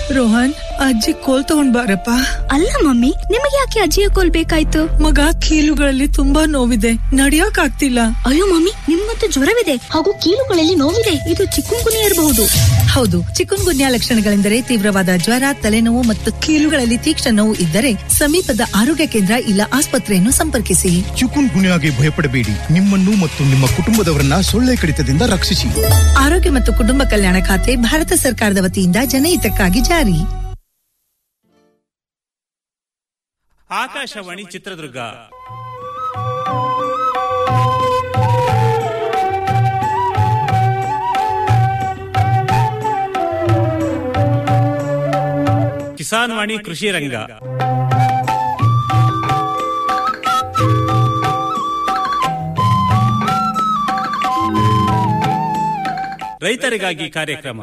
ರೋಹನ್ ಅಜ್ಜಿ ಕೋಲ್ ತಗೊಂಡ್ ಬಾರಪ್ಪ ಅಲ್ಲ ಮಮ್ಮಿ ನಿಮಗೆ ಯಾಕೆ ಅಜ್ಜಿಯ ಕೋಲ್ ಬೇಕಾಯ್ತು ಮಗ ಕೀಲುಗಳಲ್ಲಿ ತುಂಬಾ ನೋವಿದೆ ನಡಿಯಕ್ ಆಗ್ತಿಲ್ಲ ಅಯ್ಯೋ ಮಮ್ಮಿ ನಿಮ್ಗಂತೂ ಜ್ವರವಿದೆ ಹಾಗೂ ಕೀಲುಗಳಲ್ಲಿ ನೋವಿದೆ ಇದು ಚಿಕ್ಕುಂಗುನಿ ಇರಬಹುದು ಹೌದು ಚಿಕುನ್ ಗುನ್ಯಾ ಲಕ್ಷಣಗಳೆಂದರೆ ತೀವ್ರವಾದ ಜ್ವರ ತಲೆನೋವು ಮತ್ತು ಕೀಲುಗಳಲ್ಲಿ ತೀಕ್ಷ್ಣ ನೋವು ಇದ್ದರೆ ಸಮೀಪದ ಆರೋಗ್ಯ ಕೇಂದ್ರ ಇಲ್ಲ ಆಸ್ಪತ್ರೆಯನ್ನು ಸಂಪರ್ಕಿಸಿ ಚಿಕುನ್ ಗುನ್ಯಾಗೆ ಭಯಪಡಬೇಡಿ ನಿಮ್ಮನ್ನು ಮತ್ತು ನಿಮ್ಮ ಕುಟುಂಬದವರನ್ನ ಸೊಳ್ಳೆ ಕಡಿತದಿಂದ ರಕ್ಷಿಸಿ ಆರೋಗ್ಯ ಮತ್ತು ಕುಟುಂಬ ಕಲ್ಯಾಣ ಖಾತೆ ಭಾರತ ಸರ್ಕಾರದ ವತಿಯಿಂದ ಜನಹಿತಕ್ಕಾಗಿ ಜಾರಿ ಆಕಾಶವಾಣಿ ಚಿತ್ರದುರ್ಗ ಕಿಸಾನ್ ವಾಣಿ ಕೃಷಿ ರಂಗ ರೈತರಿಗಾಗಿ ಕಾರ್ಯಕ್ರಮ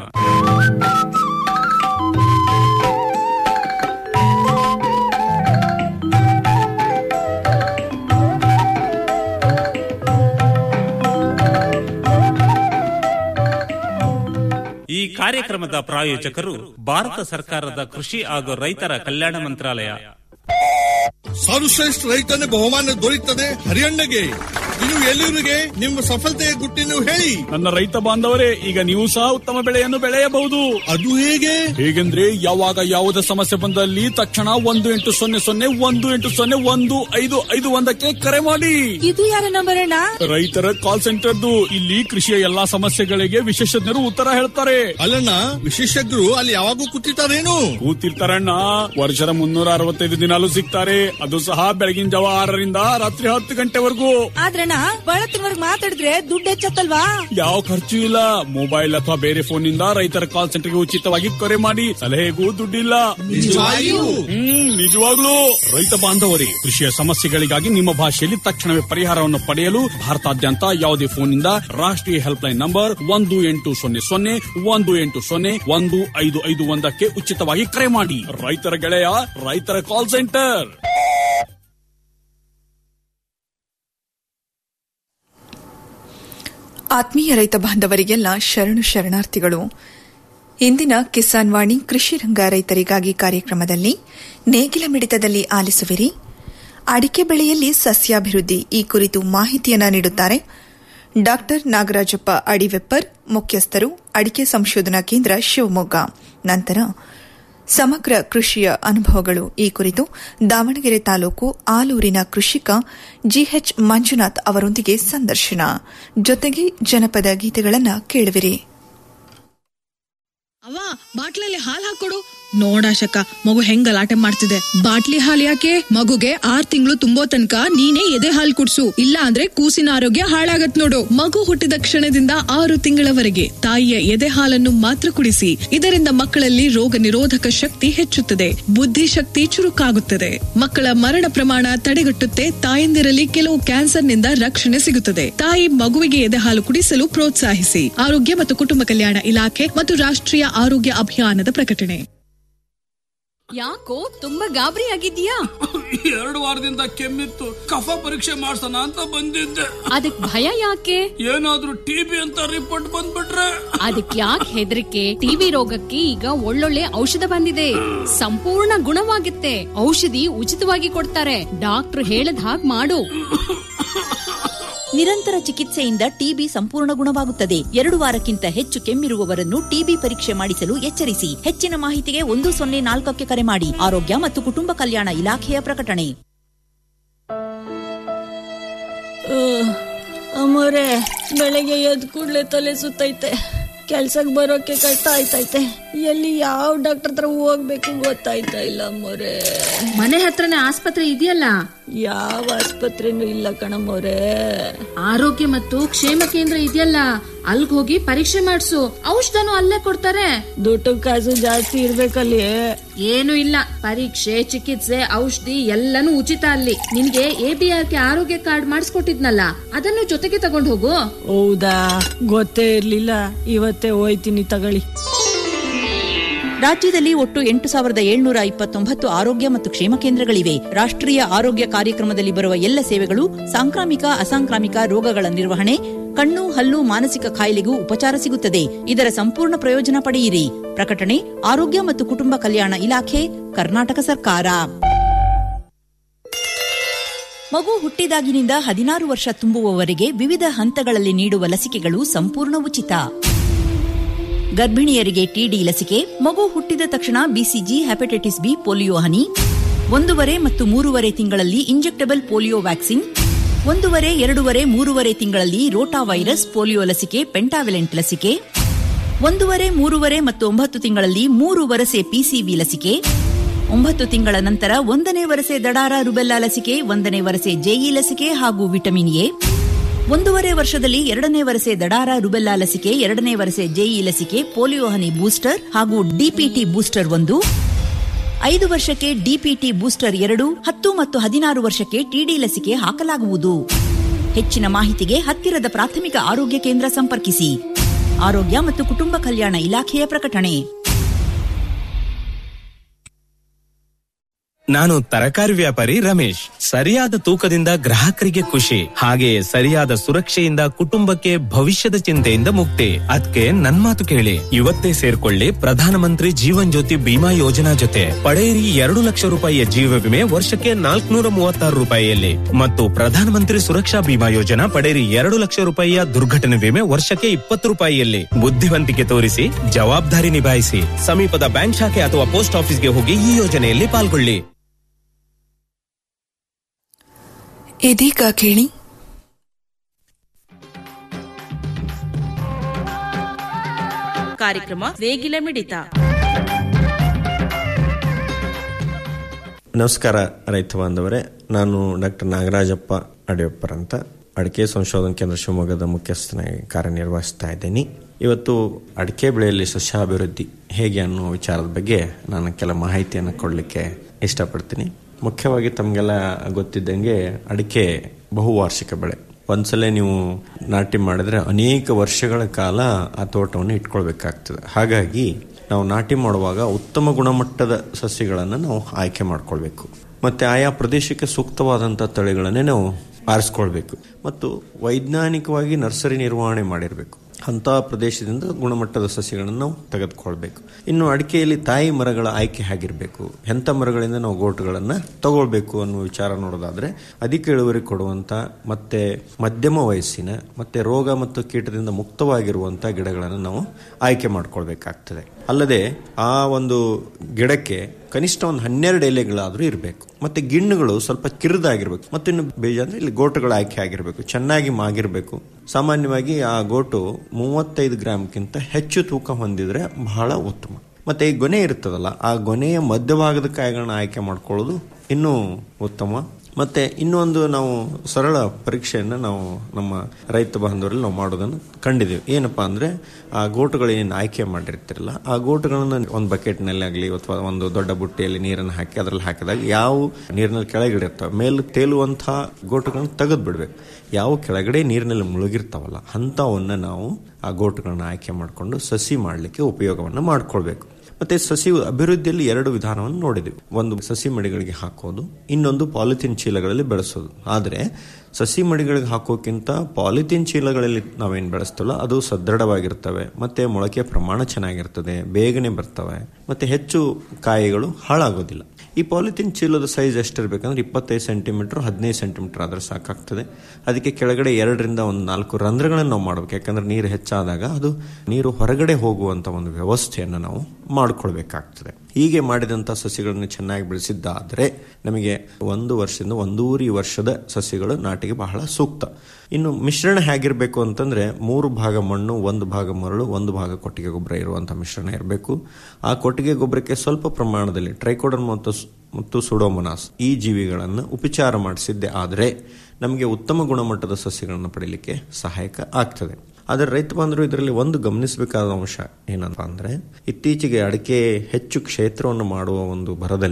ಈ ಕಾರ್ಯಕ್ರಮದ ಪ್ರಾಯೋಜಕರು ಭಾರತ ಸರ್ಕಾರದ ಕೃಷಿ ಹಾಗೂ ರೈತರ ಕಲ್ಯಾಣ ಮಂತ್ರಾಲಯ ಸರ್ವಶ್ರೇಷ್ಠ ರೈತನ ಬಹುಮಾನ ದೊರೆಯುತ್ತದೆ ಹರಿಯಣ್ಣಗೆ ಇನ್ನು ಎಲ್ಲಿವರಿಗೆ ನಿಮ್ಮ ಸಫಲತೆಯ ಗುಟ್ಟಿನ ಹೇಳಿ ನನ್ನ ರೈತ ಬಾಂಧವರೇ ಈಗ ನೀವು ಸಹ ಉತ್ತಮ ಬೆಳೆಯನ್ನು ಬೆಳೆಯಬಹುದು ಅದು ಹೇಗೆ ಹೇಗೆಂದ್ರೆ ಯಾವಾಗ ಯಾವುದೇ ಸಮಸ್ಯೆ ಬಂದಲ್ಲಿ ತಕ್ಷಣ ಒಂದು ಎಂಟು ಸೊನ್ನೆ ಸೊನ್ನೆ ಒಂದು ಎಂಟು ಸೊನ್ನೆ ಒಂದು ಐದು ಐದು ಒಂದಕ್ಕೆ ಕರೆ ಮಾಡಿ ಇದು ಯಾರ ನಂಬರ್ ಅಣ್ಣ ರೈತರ ಕಾಲ್ ಸೆಂಟರ್ದು ಇಲ್ಲಿ ಕೃಷಿಯ ಎಲ್ಲಾ ಸಮಸ್ಯೆಗಳಿಗೆ ವಿಶೇಷಜ್ಞರು ಉತ್ತರ ಹೇಳ್ತಾರೆ ಅಲ್ಲಣ್ಣ ವಿಶೇಷಜ್ಞರು ಅಲ್ಲಿ ಯಾವಾಗೂ ಕೂತಿರ್ತಾರೇನು ಕೂತಿರ್ತಾರಣ್ಣ ವರ್ಷದ ಮುನ್ನೂರ ಅರವತ್ತೈದು ದಿನಾಲು ಸಿಗ್ತಾರೆ ಅದು ಸಹ ಬೆಳಗಿನ ಜಾವ ಆರರಿಂದ ರಾತ್ರಿ ಹತ್ತು ಗಂಟೆವರೆಗೂ ಆದ್ರಣ್ಣ ಬಳತ್ತಿನವರೆಗೆ ಮಾತಾಡಿದ್ರೆ ದುಡ್ಡು ಹೆಚ್ಚತ್ತಲ್ವಾ ಯಾವ ಖರ್ಚು ಇಲ್ಲ ಮೊಬೈಲ್ ಅಥವಾ ಬೇರೆ ಫೋನ್ ನಿಂದ ರೈತರ ಕಾಲ್ ಸೆಂಟರ್ಗೆ ಉಚಿತವಾಗಿ ಕರೆ ಮಾಡಿ ಸಲಹೆಗೂ ದುಡ್ಡಿಲ್ಲ ನಿಜವಾಗಿಯೂ? ಹ್ಮ್ ನಿಜವಾಗ್ಲೂ ರೈತ ಬಾಂಧವರೇ ಕೃಷಿಯ ಸಮಸ್ಯೆಗಳಿಗಾಗಿ ನಿಮ್ಮ ಭಾಷೆಯಲ್ಲಿ ತಕ್ಷಣವೇ ಪರಿಹಾರವನ್ನು ಪಡೆಯಲು ಭಾರತಾದ್ಯಂತ ಯಾವುದೇ ಫೋನ್ನಿಂದ ರಾಷ್ಟ್ರೀಯ ಹೆಲ್ಪ್ ಲೈನ್ ನಂಬರ್ ಒಂದು ಎಂಟು ಸೊನ್ನೆ ಸೊನ್ನೆ ಒಂದು ಎಂಟು ಸೊನ್ನೆ ಒಂದು ಐದು ಐದು ಒಂದಕ್ಕೆ ಉಚಿತವಾಗಿ ಕರೆ ಮಾಡಿ ರೈತರ ಗೆಳೆಯ ರೈತರ ಕಾಲ್ ಸೆಂಟರ್ ಆತ್ಮೀಯ ರೈತ ಬಾಂಧವರಿಗೆಲ್ಲ ಶರಣು ಶರಣಾರ್ಥಿಗಳು ಇಂದಿನ ಕಿಸಾನ್ ವಾಣಿ ಕೃಷಿ ರಂಗ ರೈತರಿಗಾಗಿ ಕಾರ್ಯಕ್ರಮದಲ್ಲಿ ನೇಗಿಲ ಮಿಡಿತದಲ್ಲಿ ಆಲಿಸುವಿರಿ ಅಡಿಕೆ ಬೆಳೆಯಲ್ಲಿ ಸಸ್ಯಾಭಿವೃದ್ಧಿ ಈ ಕುರಿತು ಮಾಹಿತಿಯನ್ನ ನೀಡುತ್ತಾರೆ ಡಾ ನಾಗರಾಜಪ್ಪ ಅಡಿವೆಪ್ಪರ್ ಮುಖ್ಯಸ್ಥರು ಅಡಿಕೆ ಸಂಶೋಧನಾ ಕೇಂದ್ರ ಶಿವಮೊಗ್ಗ ನಂತರ ಸಮಗ್ರ ಕೃಷಿಯ ಅನುಭವಗಳು ಈ ಕುರಿತು ದಾವಣಗೆರೆ ತಾಲೂಕು ಆಲೂರಿನ ಕೃಷಿಕ ಜಿಎಚ್ ಮಂಜುನಾಥ್ ಅವರೊಂದಿಗೆ ಸಂದರ್ಶನ ಜೊತೆಗೆ ಜನಪದ ಗೀತೆಗಳನ್ನು ಕೇಳುವಿರಿ ಅವ್ವ ಬಾಟ್ಲಲ್ಲಿ ಹಾಲ್ ಹಾಕೊಡು ನೋಡಾಶಕ ಮಗು ಹೆಂಗ್ ಗಲಾಟೆ ಮಾಡ್ತಿದೆ ಬಾಟ್ಲಿ ಹಾಲ್ ಯಾಕೆ ಮಗುಗೆ ಆರ್ ತಿಂಗಳು ತುಂಬೋ ತನಕ ನೀನೇ ಎದೆ ಹಾಲ್ ಕುಡ್ಸು ಇಲ್ಲ ಅಂದ್ರೆ ಕೂಸಿನ ಆರೋಗ್ಯ ಹಾಳಾಗತ್ ನೋಡು ಮಗು ಹುಟ್ಟಿದ ಕ್ಷಣದಿಂದ ಆರು ತಿಂಗಳವರೆಗೆ ತಾಯಿಯ ಎದೆ ಹಾಲನ್ನು ಮಾತ್ರ ಕುಡಿಸಿ ಇದರಿಂದ ಮಕ್ಕಳಲ್ಲಿ ರೋಗ ನಿರೋಧಕ ಶಕ್ತಿ ಹೆಚ್ಚುತ್ತದೆ ಬುದ್ಧಿಶಕ್ತಿ ಚುರುಕಾಗುತ್ತದೆ ಮಕ್ಕಳ ಮರಣ ಪ್ರಮಾಣ ತಡೆಗಟ್ಟುತ್ತೆ ತಾಯಂದಿರಲ್ಲಿ ಕೆಲವು ಕ್ಯಾನ್ಸರ್ನಿಂದ ರಕ್ಷಣೆ ಸಿಗುತ್ತದೆ ತಾಯಿ ಮಗುವಿಗೆ ಎದೆ ಹಾಲು ಕುಡಿಸಲು ಪ್ರೋತ್ಸಾಹಿಸಿ ಆರೋಗ್ಯ ಮತ್ತು ಕುಟುಂಬ ಕಲ್ಯಾಣ ಇಲಾಖೆ ಮತ್ತು ರಾಷ್ಟ್ರೀಯ ಆರೋಗ್ಯ ಅಭಿಯಾನದ ಪ್ರಕಟಣೆ ಯಾಕೋ ತುಂಬಾ ಗಾಬರಿ ಆಗಿದ್ಯಾ ಎರಡು ವಾರದಿಂದ ಕೆಮ್ಮಿತ್ತು ಕಫ ಪರೀಕ್ಷೆ ಮಾಡ್ಸೋಣ ಅಂತ ಬಂದಿದ್ದೆ ಅದಕ್ ಭಯ ಯಾಕೆ ಏನಾದ್ರೂ ಟಿಬಿ ಅಂತ ರಿಪೋರ್ಟ್ ಬಂದ್ಬಿಟ್ರೆ ಅದಕ್ ಯಾಕೆ ಹೆದರಿಕೆ ಟಿವಿ ರೋಗಕ್ಕೆ ಈಗ ಒಳ್ಳೊಳ್ಳೆ ಔಷಧ ಬಂದಿದೆ ಸಂಪೂರ್ಣ ಗುಣವಾಗುತ್ತೆ ಔಷಧಿ ಉಚಿತವಾಗಿ ಕೊಡ್ತಾರೆ ಡಾಕ್ಟರ್ ಹೇಳದ್ ಹಾಗ್ ಮಾಡು ನಿರಂತರ ಚಿಕಿತ್ಸೆಯಿಂದ ಟಿಬಿ ಸಂಪೂರ್ಣ ಗುಣವಾಗುತ್ತದೆ ಎರಡು ವಾರಕ್ಕಿಂತ ಹೆಚ್ಚು ಕೆಮ್ಮಿರುವವರನ್ನು ಟಿಬಿ ಪರೀಕ್ಷೆ ಮಾಡಿಸಲು ಎಚ್ಚರಿಸಿ ಹೆಚ್ಚಿನ ಮಾಹಿತಿಗೆ ಒಂದು ಸೊನ್ನೆ ನಾಲ್ಕಕ್ಕೆ ಕರೆ ಮಾಡಿ ಆರೋಗ್ಯ ಮತ್ತು ಕುಟುಂಬ ಕಲ್ಯಾಣ ಇಲಾಖೆಯ ಪ್ರಕಟಣೆ ಅಮ್ಮೋರೆ ಬೆಳಗ್ಗೆ ಎದ್ ಕೂಡ್ಲೆ ತಲೆ ಸುತ್ತೈತೆ ಕೆಲ್ಸಕ್ ಬರೋಕೆ ಕಷ್ಟ ಆಯ್ತೈತೆ ಎಲ್ಲಿ ಯಾವ ಡಾಕ್ಟರ್ ಹತ್ರ ಹೋಗ್ಬೇಕು ಗೊತ್ತಾಯ್ತಾ ಇಲ್ಲ ಅಮ್ಮೋರೆ ಮನೆ ಹತ್ರನೇ ಆಸ್ಪತ್ರೆ ಇದೆಯಲ್ಲ ಯಾವ ಆಸ್ಪತ್ರೆನೂ ಇಲ್ಲ ಕಣಮ್ಮೋರೆ ಆರೋಗ್ಯ ಮತ್ತು ಕ್ಷೇಮ ಕೇಂದ್ರ ಇದೆಯಲ್ಲ ಅಲ್ಗ್ ಹೋಗಿ ಪರೀಕ್ಷೆ ಮಾಡ್ಸು ಔಷಧನು ಅಲ್ಲೇ ಕೊಡ್ತಾರೆ ದುಡ್ಡು ಕಾಸು ಜಾಸ್ತಿ ಇರ್ಬೇಕಲ್ಲಿ ಏನು ಇಲ್ಲ ಪರೀಕ್ಷೆ ಚಿಕಿತ್ಸೆ ಔಷಧಿ ಎಲ್ಲನೂ ಉಚಿತ ಅಲ್ಲಿ ನಿನ್ಗೆ ಎಬಿಆರ್ ಕೆ ಆರೋಗ್ಯ ಕಾರ್ಡ್ ಮಾಡಿಸ್ಕೊಟ್ಟಿದ್ನಲ್ಲ ಅದನ್ನು ಜೊತೆಗೆ ತಗೊಂಡ್ ಹೋಗು ಹೌದಾ ಗೊತ್ತೇ ಇರ್ಲಿಲ್ಲ ಇವತ್ತೇ ಹೋಯ್ತೀನಿ ತಗೊಳ್ಳಿ ರಾಜ್ಯದಲ್ಲಿ ಒಟ್ಟು ಎಂಟು ಸಾವಿರದ ಏಳ್ನೂರ ಇಪ್ಪತ್ತೊಂಬತ್ತು ಆರೋಗ್ಯ ಮತ್ತು ಕ್ಷೇಮ ಕೇಂದ್ರಗಳಿವೆ ರಾಷ್ಟ್ರೀಯ ಆರೋಗ್ಯ ಕಾರ್ಯಕ್ರಮದಲ್ಲಿ ಬರುವ ಎಲ್ಲ ಸೇವೆಗಳು ಸಾಂಕ್ರಾಮಿಕ ಅಸಾಂಕ್ರಾಮಿಕ ರೋಗಗಳ ನಿರ್ವಹಣೆ ಕಣ್ಣು ಹಲ್ಲು ಮಾನಸಿಕ ಕಾಯಿಲೆಗೂ ಉಪಚಾರ ಸಿಗುತ್ತದೆ ಇದರ ಸಂಪೂರ್ಣ ಪ್ರಯೋಜನ ಪಡೆಯಿರಿ ಪ್ರಕಟಣೆ ಆರೋಗ್ಯ ಮತ್ತು ಕುಟುಂಬ ಕಲ್ಯಾಣ ಇಲಾಖೆ ಕರ್ನಾಟಕ ಸರ್ಕಾರ ಮಗು ಹುಟ್ಟಿದಾಗಿನಿಂದ ಹದಿನಾರು ವರ್ಷ ತುಂಬುವವರೆಗೆ ವಿವಿಧ ಹಂತಗಳಲ್ಲಿ ನೀಡುವ ಲಸಿಕೆಗಳು ಸಂಪೂರ್ಣ ಉಚಿತ ಗರ್ಭಿಣಿಯರಿಗೆ ಟಿಡಿ ಲಸಿಕೆ ಮಗು ಹುಟ್ಟಿದ ತಕ್ಷಣ ಬಿಸಿಜಿ ಹೆಪಟೈಟಿಸ್ ಬಿ ಪೋಲಿಯೋ ಹನಿ ಒಂದೂವರೆ ಮತ್ತು ಮೂರುವರೆ ತಿಂಗಳಲ್ಲಿ ಇಂಜೆಕ್ಟಬಲ್ ಪೋಲಿಯೋ ವ್ಯಾಕ್ಸಿನ್ ಒಂದೂವರೆ ಎರಡೂವರೆ ಮೂರುವರೆ ತಿಂಗಳಲ್ಲಿ ರೋಟಾ ವೈರಸ್ ಪೋಲಿಯೋ ಲಸಿಕೆ ಪೆಂಟಾವಿಲೆಂಟ್ ಲಸಿಕೆ ಒಂದೂವರೆ ಮೂರುವರೆ ಮತ್ತು ಒಂಬತ್ತು ತಿಂಗಳಲ್ಲಿ ಮೂರು ವರಸೆ ಪಿಸಿವಿ ಲಸಿಕೆ ಒಂಬತ್ತು ತಿಂಗಳ ನಂತರ ಒಂದನೇ ವರಸೆ ದಡಾರ ರುಬೆಲ್ಲಾ ಲಸಿಕೆ ಒಂದನೇ ವರಸೆ ಜೆಇ ಲಸಿಕೆ ಹಾಗೂ ವಿಟಮಿನ್ ಎ ಒಂದೂವರೆ ವರ್ಷದಲ್ಲಿ ಎರಡನೇ ವರಸೆ ದಡಾರ ರುಬೆಲ್ಲಾ ಲಸಿಕೆ ಎರಡನೇ ವರಸೆ ಜೆಇ ಲಸಿಕೆ ಪೋಲಿಯೋ ಹನಿ ಬೂಸ್ಟರ್ ಹಾಗೂ ಡಿಪಿಟಿ ಬೂಸ್ಟರ್ ಒಂದು ಐದು ವರ್ಷಕ್ಕೆ ಡಿಪಿಟಿ ಬೂಸ್ಟರ್ ಎರಡು ಹತ್ತು ಮತ್ತು ಹದಿನಾರು ವರ್ಷಕ್ಕೆ ಟಿಡಿ ಲಸಿಕೆ ಹಾಕಲಾಗುವುದು ಹೆಚ್ಚಿನ ಮಾಹಿತಿಗೆ ಹತ್ತಿರದ ಪ್ರಾಥಮಿಕ ಆರೋಗ್ಯ ಕೇಂದ್ರ ಸಂಪರ್ಕಿಸಿ ಆರೋಗ್ಯ ಮತ್ತು ಕುಟುಂಬ ಕಲ್ಯಾಣ ಇಲಾಖೆಯ ಪ್ರಕಟಣೆ ನಾನು ತರಕಾರಿ ವ್ಯಾಪಾರಿ ರಮೇಶ್ ಸರಿಯಾದ ತೂಕದಿಂದ ಗ್ರಾಹಕರಿಗೆ ಖುಷಿ ಹಾಗೆಯೇ ಸರಿಯಾದ ಸುರಕ್ಷೆಯಿಂದ ಕುಟುಂಬಕ್ಕೆ ಭವಿಷ್ಯದ ಚಿಂತೆಯಿಂದ ಮುಕ್ತಿ ಅದಕ್ಕೆ ನನ್ ಮಾತು ಕೇಳಿ ಇವತ್ತೇ ಸೇರ್ಕೊಳ್ಳಿ ಪ್ರಧಾನಮಂತ್ರಿ ಜೀವನ್ ಜ್ಯೋತಿ ಬಿಮಾ ಯೋಜನಾ ಜೊತೆ ಪಡೆಯಿರಿ ಎರಡು ಲಕ್ಷ ರೂಪಾಯಿಯ ಜೀವ ವಿಮೆ ವರ್ಷಕ್ಕೆ ನಾಲ್ಕುನೂರ ಮೂವತ್ತಾರು ರೂಪಾಯಿಯಲ್ಲಿ ಮತ್ತು ಪ್ರಧಾನಮಂತ್ರಿ ಸುರಕ್ಷಾ ಬಿಮಾ ಯೋಜನಾ ಪಡೆಯಿರಿ ಎರಡು ಲಕ್ಷ ರೂಪಾಯಿಯ ದುರ್ಘಟನೆ ವಿಮೆ ವರ್ಷಕ್ಕೆ ಇಪ್ಪತ್ತು ರೂಪಾಯಿಯಲ್ಲಿ ಬುದ್ಧಿವಂತಿಕೆ ತೋರಿಸಿ ಜವಾಬ್ದಾರಿ ನಿಭಾಯಿಸಿ ಸಮೀಪದ ಬ್ಯಾಂಕ್ ಶಾಖೆ ಅಥವಾ ಪೋಸ್ಟ್ ಆಫೀಸ್ಗೆ ಹೋಗಿ ಈ ಯೋಜನೆಯಲ್ಲಿ ಪಾಲ್ಗೊಳ್ಳಿ ಇದೀಗ ಕೇಳಿ ಕಾರ್ಯಕ್ರಮ ನೇಗಿಲ ಮಿಡಿತ ನಮಸ್ಕಾರ ರೈತ ಬಾಂಧವರೇ ನಾನು ಡಾಕ್ಟರ್ ನಾಗರಾಜಪ್ಪ ಅಡಿಯಪ್ಪರ್ ಅಂತ ಅಡಿಕೆ ಸಂಶೋಧನಾ ಕೇಂದ್ರ ಶಿವಮೊಗ್ಗದ ಮುಖ್ಯಸ್ಥನಾಗಿ ಕಾರ್ಯನಿರ್ವಹಿಸ್ತಾ ಇದ್ದೀನಿ ಇವತ್ತು ಅಡಿಕೆ ಬೆಳೆಯಲ್ಲಿ ಸಸ್ಯಾಭಿವೃದ್ಧಿ ಹೇಗೆ ಅನ್ನೋ ವಿಚಾರದ ಬಗ್ಗೆ ನಾನು ಕೆಲ ಮಾಹಿತಿಯನ್ನು ಕೊಡಲಿಕ್ಕೆ ಇಷ್ಟಪಡ್ತೀನಿ ಮುಖ್ಯವಾಗಿ ತಮಗೆಲ್ಲ ಗೊತ್ತಿದ್ದಂಗೆ ಅಡಿಕೆ ಬಹುವಾರ್ಷಿಕ ಬೆಳೆ ಒಂದ್ಸಲ ನೀವು ನಾಟಿ ಮಾಡಿದ್ರೆ ಅನೇಕ ವರ್ಷಗಳ ಕಾಲ ಆ ತೋಟವನ್ನು ಇಟ್ಕೊಳ್ಬೇಕಾಗ್ತದೆ ಹಾಗಾಗಿ ನಾವು ನಾಟಿ ಮಾಡುವಾಗ ಉತ್ತಮ ಗುಣಮಟ್ಟದ ಸಸ್ಯಗಳನ್ನು ನಾವು ಆಯ್ಕೆ ಮಾಡ್ಕೊಳ್ಬೇಕು ಮತ್ತೆ ಆಯಾ ಪ್ರದೇಶಕ್ಕೆ ಸೂಕ್ತವಾದಂಥ ತಳಿಗಳನ್ನೇ ನಾವು ಆರಿಸ್ಕೊಳ್ಬೇಕು ಮತ್ತು ವೈಜ್ಞಾನಿಕವಾಗಿ ನರ್ಸರಿ ನಿರ್ವಹಣೆ ಮಾಡಿರಬೇಕು ಅಂಥ ಪ್ರದೇಶದಿಂದ ಗುಣಮಟ್ಟದ ಸಸ್ಯಗಳನ್ನು ನಾವು ತೆಗೆದುಕೊಳ್ಬೇಕು ಇನ್ನು ಅಡಿಕೆಯಲ್ಲಿ ತಾಯಿ ಮರಗಳ ಆಯ್ಕೆ ಆಗಿರಬೇಕು ಎಂಥ ಮರಗಳಿಂದ ನಾವು ಗೋಟುಗಳನ್ನು ತಗೊಳ್ಬೇಕು ಅನ್ನೋ ವಿಚಾರ ನೋಡೋದಾದ್ರೆ ಅಧಿಕ ಇಳುವರಿ ಕೊಡುವಂಥ ಮತ್ತೆ ಮಧ್ಯಮ ವಯಸ್ಸಿನ ಮತ್ತೆ ರೋಗ ಮತ್ತು ಕೀಟದಿಂದ ಮುಕ್ತವಾಗಿರುವಂಥ ಗಿಡಗಳನ್ನು ನಾವು ಆಯ್ಕೆ ಮಾಡ್ಕೊಳ್ಬೇಕಾಗ್ತದೆ ಅಲ್ಲದೆ ಆ ಒಂದು ಗಿಡಕ್ಕೆ ಕನಿಷ್ಠ ಒಂದು ಹನ್ನೆರಡು ಎಲೆಗಳಾದರೂ ಇರಬೇಕು ಮತ್ತೆ ಗಿಣ್ಣುಗಳು ಸ್ವಲ್ಪ ಕಿರಿದಾಗಿರ್ಬೇಕು ಮತ್ತು ಇನ್ನು ಬೀಜ ಅಂದ್ರೆ ಇಲ್ಲಿ ಗೋಟುಗಳು ಆಯ್ಕೆ ಆಗಿರಬೇಕು ಚೆನ್ನಾಗಿ ಮಾಗಿರಬೇಕು ಸಾಮಾನ್ಯವಾಗಿ ಆ ಗೋಟು ಮೂವತ್ತೈದು ಗ್ರಾಮ್ಗಿಂತ ಹೆಚ್ಚು ತೂಕ ಹೊಂದಿದ್ರೆ ಬಹಳ ಉತ್ತಮ ಮತ್ತೆ ಈ ಗೊನೆ ಇರ್ತದಲ್ಲ ಆ ಗೊನೆಯ ಮಧ್ಯಭಾಗದ ಕಾಯಿಗಳನ್ನ ಆಯ್ಕೆ ಮಾಡ್ಕೊಳ್ಳೋದು ಇನ್ನೂ ಉತ್ತಮ ಮತ್ತೆ ಇನ್ನೊಂದು ನಾವು ಸರಳ ಪರೀಕ್ಷೆಯನ್ನು ನಾವು ನಮ್ಮ ರೈತ ಬಾಂಧವರಲ್ಲಿ ನಾವು ಮಾಡೋದನ್ನು ಕಂಡಿದ್ದೀವಿ ಏನಪ್ಪಾ ಅಂದ್ರೆ ಆ ಗೋಟುಗಳೇನು ಆಯ್ಕೆ ಮಾಡಿರ್ತಿರಲ್ಲ ಆ ಗೋಟುಗಳನ್ನ ಒಂದು ಬಕೆಟ್ನಲ್ಲಿ ಆಗಲಿ ಅಥವಾ ಒಂದು ದೊಡ್ಡ ಬುಟ್ಟಿಯಲ್ಲಿ ನೀರನ್ನು ಹಾಕಿ ಅದರಲ್ಲಿ ಹಾಕಿದಾಗ ಯಾವ ನೀರಿನಲ್ಲಿ ಕೆಳಗಿಡಿರ್ತವೆ ಮೇಲೆ ತೇಲುವಂತಹ ಗೋಟುಗಳನ್ನ ತೆಗೆದು ಬಿಡ್ಬೇಕು ಯಾವ ಕೆಳಗಡೆ ನೀರಿನಲ್ಲಿ ಮುಳುಗಿರ್ತಾವಲ್ಲ ಅಂಥವನ್ನ ನಾವು ಆ ಗೋಟುಗಳನ್ನ ಆಯ್ಕೆ ಮಾಡಿಕೊಂಡು ಸಸಿ ಮಾಡಲಿಕ್ಕೆ ಉಪಯೋಗವನ್ನು ಮಾಡ್ಕೊಳ್ಬೇಕು ಮತ್ತೆ ಸಸಿ ಅಭಿವೃದ್ಧಿಯಲ್ಲಿ ಎರಡು ವಿಧಾನವನ್ನು ನೋಡಿದ್ವಿ ಒಂದು ಸಸಿ ಮಡಿಗಳಿಗೆ ಹಾಕೋದು ಇನ್ನೊಂದು ಪಾಲಿಥಿನ್ ಚೀಲಗಳಲ್ಲಿ ಬೆಳೆಸೋದು ಆದರೆ ಸಸಿ ಮಡಿಗಳಿಗೆ ಹಾಕೋಕ್ಕಿಂತ ಪಾಲಿಥಿನ್ ಚೀಲಗಳಲ್ಲಿ ನಾವೇನು ಬೆಳೆಸ್ತೇವಲ್ಲ ಅದು ಸದೃಢವಾಗಿರ್ತವೆ ಮತ್ತೆ ಮೊಳಕೆ ಪ್ರಮಾಣ ಚೆನ್ನಾಗಿರ್ತದೆ ಬೇಗನೆ ಬರ್ತವೆ ಮತ್ತೆ ಹೆಚ್ಚು ಕಾಯಿಗಳು ಹಾಳಾಗೋದಿಲ್ಲ ಈ ಪಾಲಿಥಿನ್ ಚೀಲದ ಸೈಜ್ ಎಷ್ಟಿರ್ಬೇಕಂದ್ರೆ ಇಪ್ಪತ್ತೈದು ಸೆಂಟಿಮೀಟರ್ ಹದಿನೈದು ಸೆಂಟಿಮೀಟರ್ ಆದ್ರೆ ಸಾಕಾಗ್ತದೆ ಅದಕ್ಕೆ ಕೆಳಗಡೆ ಎರಡರಿಂದ ಒಂದು ನಾಲ್ಕು ರಂಧ್ರಗಳನ್ನು ನಾವು ಮಾಡಬೇಕು ಯಾಕಂದ್ರೆ ನೀರು ಹೆಚ್ಚಾದಾಗ ಅದು ನೀರು ಹೊರಗಡೆ ಹೋಗುವಂತ ಒಂದು ವ್ಯವಸ್ಥೆಯನ್ನು ನಾವು ಮಾಡಿಕೊಳ್ಬೇಕಾಗ್ತದೆ ಹೀಗೆ ಮಾಡಿದಂಥ ಸಸ್ಯಗಳನ್ನು ಚೆನ್ನಾಗಿ ಬೆಳೆಸಿದ್ದಾದರೆ ನಮಗೆ ಒಂದು ವರ್ಷದಿಂದ ಒಂದೂವರೆ ವರ್ಷದ ಸಸ್ಯಗಳು ನಾಟಿಗೆ ಬಹಳ ಸೂಕ್ತ ಇನ್ನು ಮಿಶ್ರಣ ಹೇಗಿರಬೇಕು ಅಂತಂದ್ರೆ ಮೂರು ಭಾಗ ಮಣ್ಣು ಒಂದು ಭಾಗ ಮರಳು ಒಂದು ಭಾಗ ಕೊಟ್ಟಿಗೆ ಗೊಬ್ಬರ ಇರುವಂಥ ಮಿಶ್ರಣ ಇರಬೇಕು ಆ ಕೊಟ್ಟಿಗೆ ಗೊಬ್ಬರಕ್ಕೆ ಸ್ವಲ್ಪ ಪ್ರಮಾಣದಲ್ಲಿ ಟ್ರೈಕೋಡರ್ಮ ಮತ್ತು ಮತ್ತು ಸುಡೋಮೊನಾಸ್ ಈ ಜೀವಿಗಳನ್ನು ಉಪಚಾರ ಮಾಡಿಸಿದ್ದೆ ಆದರೆ ನಮಗೆ ಉತ್ತಮ ಗುಣಮಟ್ಟದ ಸಸ್ಯಗಳನ್ನು ಪಡೆಯಲಿಕ್ಕೆ ಸಹಾಯಕ ಆಗ್ತದೆ ಆದರೆ ರೈತ ಬಾಂಧವರು ಇದರಲ್ಲಿ ಒಂದು ಗಮನಿಸಬೇಕಾದ ಅಂಶ ಏನಂತ ಅಂದ್ರೆ ಇತ್ತೀಚೆಗೆ ಅಡಿಕೆ ಹೆಚ್ಚು ಕ್ಷೇತ್ರವನ್ನು ಮಾಡುವ ಒಂದು ಭರದಲ್ಲಿ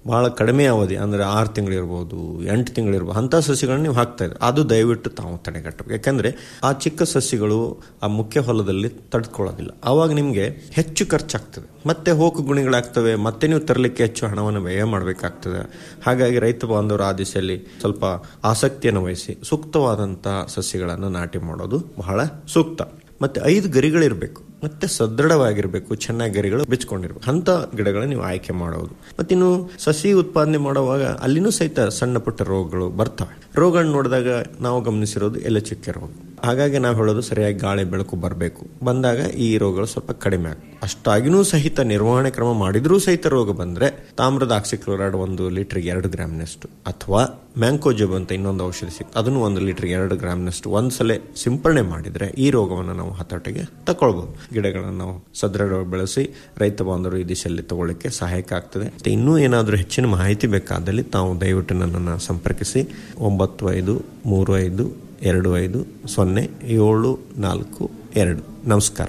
ಬಹಳ ಕಡಿಮೆ ಅವಧಿ ಅಂದ್ರೆ ಆರು ತಿಂಗಳಿರ್ಬೋದು ಎಂಟು ತಿಂಗಳಿರ್ಬೋದು ಅಂಥ ಸಸಿಗಳನ್ನ ನೀವು ಹಾಕ್ತಾ ಇದ್ರೆ ಅದು ದಯವಿಟ್ಟು ತಾವು ತಡೆಗಟ್ಟಬೇಕು ಯಾಕಂದ್ರೆ ಆ ಚಿಕ್ಕ ಸಸಿಗಳು ಆ ಮುಖ್ಯ ಹೊಲದಲ್ಲಿ ತಡ್ಕೊಳ್ಳೋದಿಲ್ಲ ಆವಾಗ ನಿಮಗೆ ಹೆಚ್ಚು ಖರ್ಚಾಗ್ತದೆ ಮತ್ತೆ ಹೋಕು ಗುಣಿಗಳಾಗ್ತವೆ ಮತ್ತೆ ನೀವು ತರಲಿಕ್ಕೆ ಹೆಚ್ಚು ಹಣವನ್ನು ವ್ಯಯ ಮಾಡಬೇಕಾಗ್ತದೆ ಹಾಗಾಗಿ ರೈತ ಬಾಂಧವರು ಆ ದಿಸೆಯಲ್ಲಿ ಸ್ವಲ್ಪ ಆಸಕ್ತಿಯನ್ನು ವಹಿಸಿ ಸೂಕ್ತವಾದಂಥ ಸಸ್ಯಗಳನ್ನು ನಾಟಿ ಮಾಡೋದು ಬಹಳ ಸೂಕ್ತ ಮತ್ತೆ ಐದು ಗರಿಗಳಿರಬೇಕು ಮತ್ತೆ ಸದೃಢವಾಗಿರ್ಬೇಕು ಚೆನ್ನಾಗಿ ಗರಿಗಳು ಬಿಚ್ಕೊಂಡಿರ್ಬೇಕು ಅಂತ ಗಿಡಗಳನ್ನ ನೀವು ಆಯ್ಕೆ ಮಾಡೋದು ಮತ್ತಿನ್ನು ಸಸಿ ಉತ್ಪಾದನೆ ಮಾಡುವಾಗ ಅಲ್ಲಿನೂ ಸಹಿತ ಸಣ್ಣ ಪುಟ್ಟ ರೋಗಗಳು ಬರ್ತವೆ ರೋಗಗಳನ್ನ ನೋಡಿದಾಗ ನಾವು ಗಮನಿಸಿರೋದು ಎಲ್ಲ ಚುಕ್ಕೆ ರೋಗ ಹಾಗಾಗಿ ನಾವು ಹೇಳೋದು ಸರಿಯಾಗಿ ಗಾಳಿ ಬೆಳಕು ಬರಬೇಕು ಬಂದಾಗ ಈ ರೋಗಗಳು ಸ್ವಲ್ಪ ಕಡಿಮೆ ಆಗುತ್ತೆ ಅಷ್ಟಾಗಿನೂ ಸಹಿತ ನಿರ್ವಹಣೆ ಕ್ರಮ ಮಾಡಿದ್ರೂ ಸಹಿತ ರೋಗ ಬಂದ್ರೆ ತಾಮ್ರದ ಆಕ್ಸಿಕ್ಲೋರೈಡ್ ಒಂದು ಲೀಟರ್ಗೆ ಎರಡು ಗ್ರಾಮ್ನಷ್ಟು ಅಥವಾ ಮ್ಯಾಂಕೋಜಬ್ ಅಂತ ಇನ್ನೊಂದು ಔಷಧಿ ಸಿಗ್ತದೆ ಅದನ್ನು ಒಂದು ಲೀಟರ್ಗೆ ಎರಡು ಗ್ರಾಮ್ನಷ್ಟು ಒಂದ್ಸಲ ಸಿಂಪರಣೆ ಮಾಡಿದ್ರೆ ಈ ರೋಗವನ್ನು ನಾವು ಹತೋಟಿಗೆ ತಗೊಳ್ಬಹುದು ಗಿಡಗಳನ್ನು ನಾವು ಸದೃಢವಾಗಿ ಬೆಳೆಸಿ ರೈತ ಬಾಂಧವರು ಈ ದಿಶೆಯಲ್ಲಿ ತಗೊಳ್ಳಿಕ್ಕೆ ಸಹಾಯಕ ಆಗ್ತದೆ ಮತ್ತೆ ಇನ್ನೂ ಏನಾದರೂ ಹೆಚ್ಚಿನ ಮಾಹಿತಿ ಬೇಕಾದಲ್ಲಿ ತಾವು ದಯವಿಟ್ಟು ನನ್ನನ್ನು ಸಂಪರ್ಕಿಸಿ ಒಂಬತ್ತು ಐದು ಮೂರು ಐದು ಎರಡು ಐದು ಸೊನ್ನೆ ಏಳು ನಾಲ್ಕು ಎರಡು ನಮಸ್ಕಾರ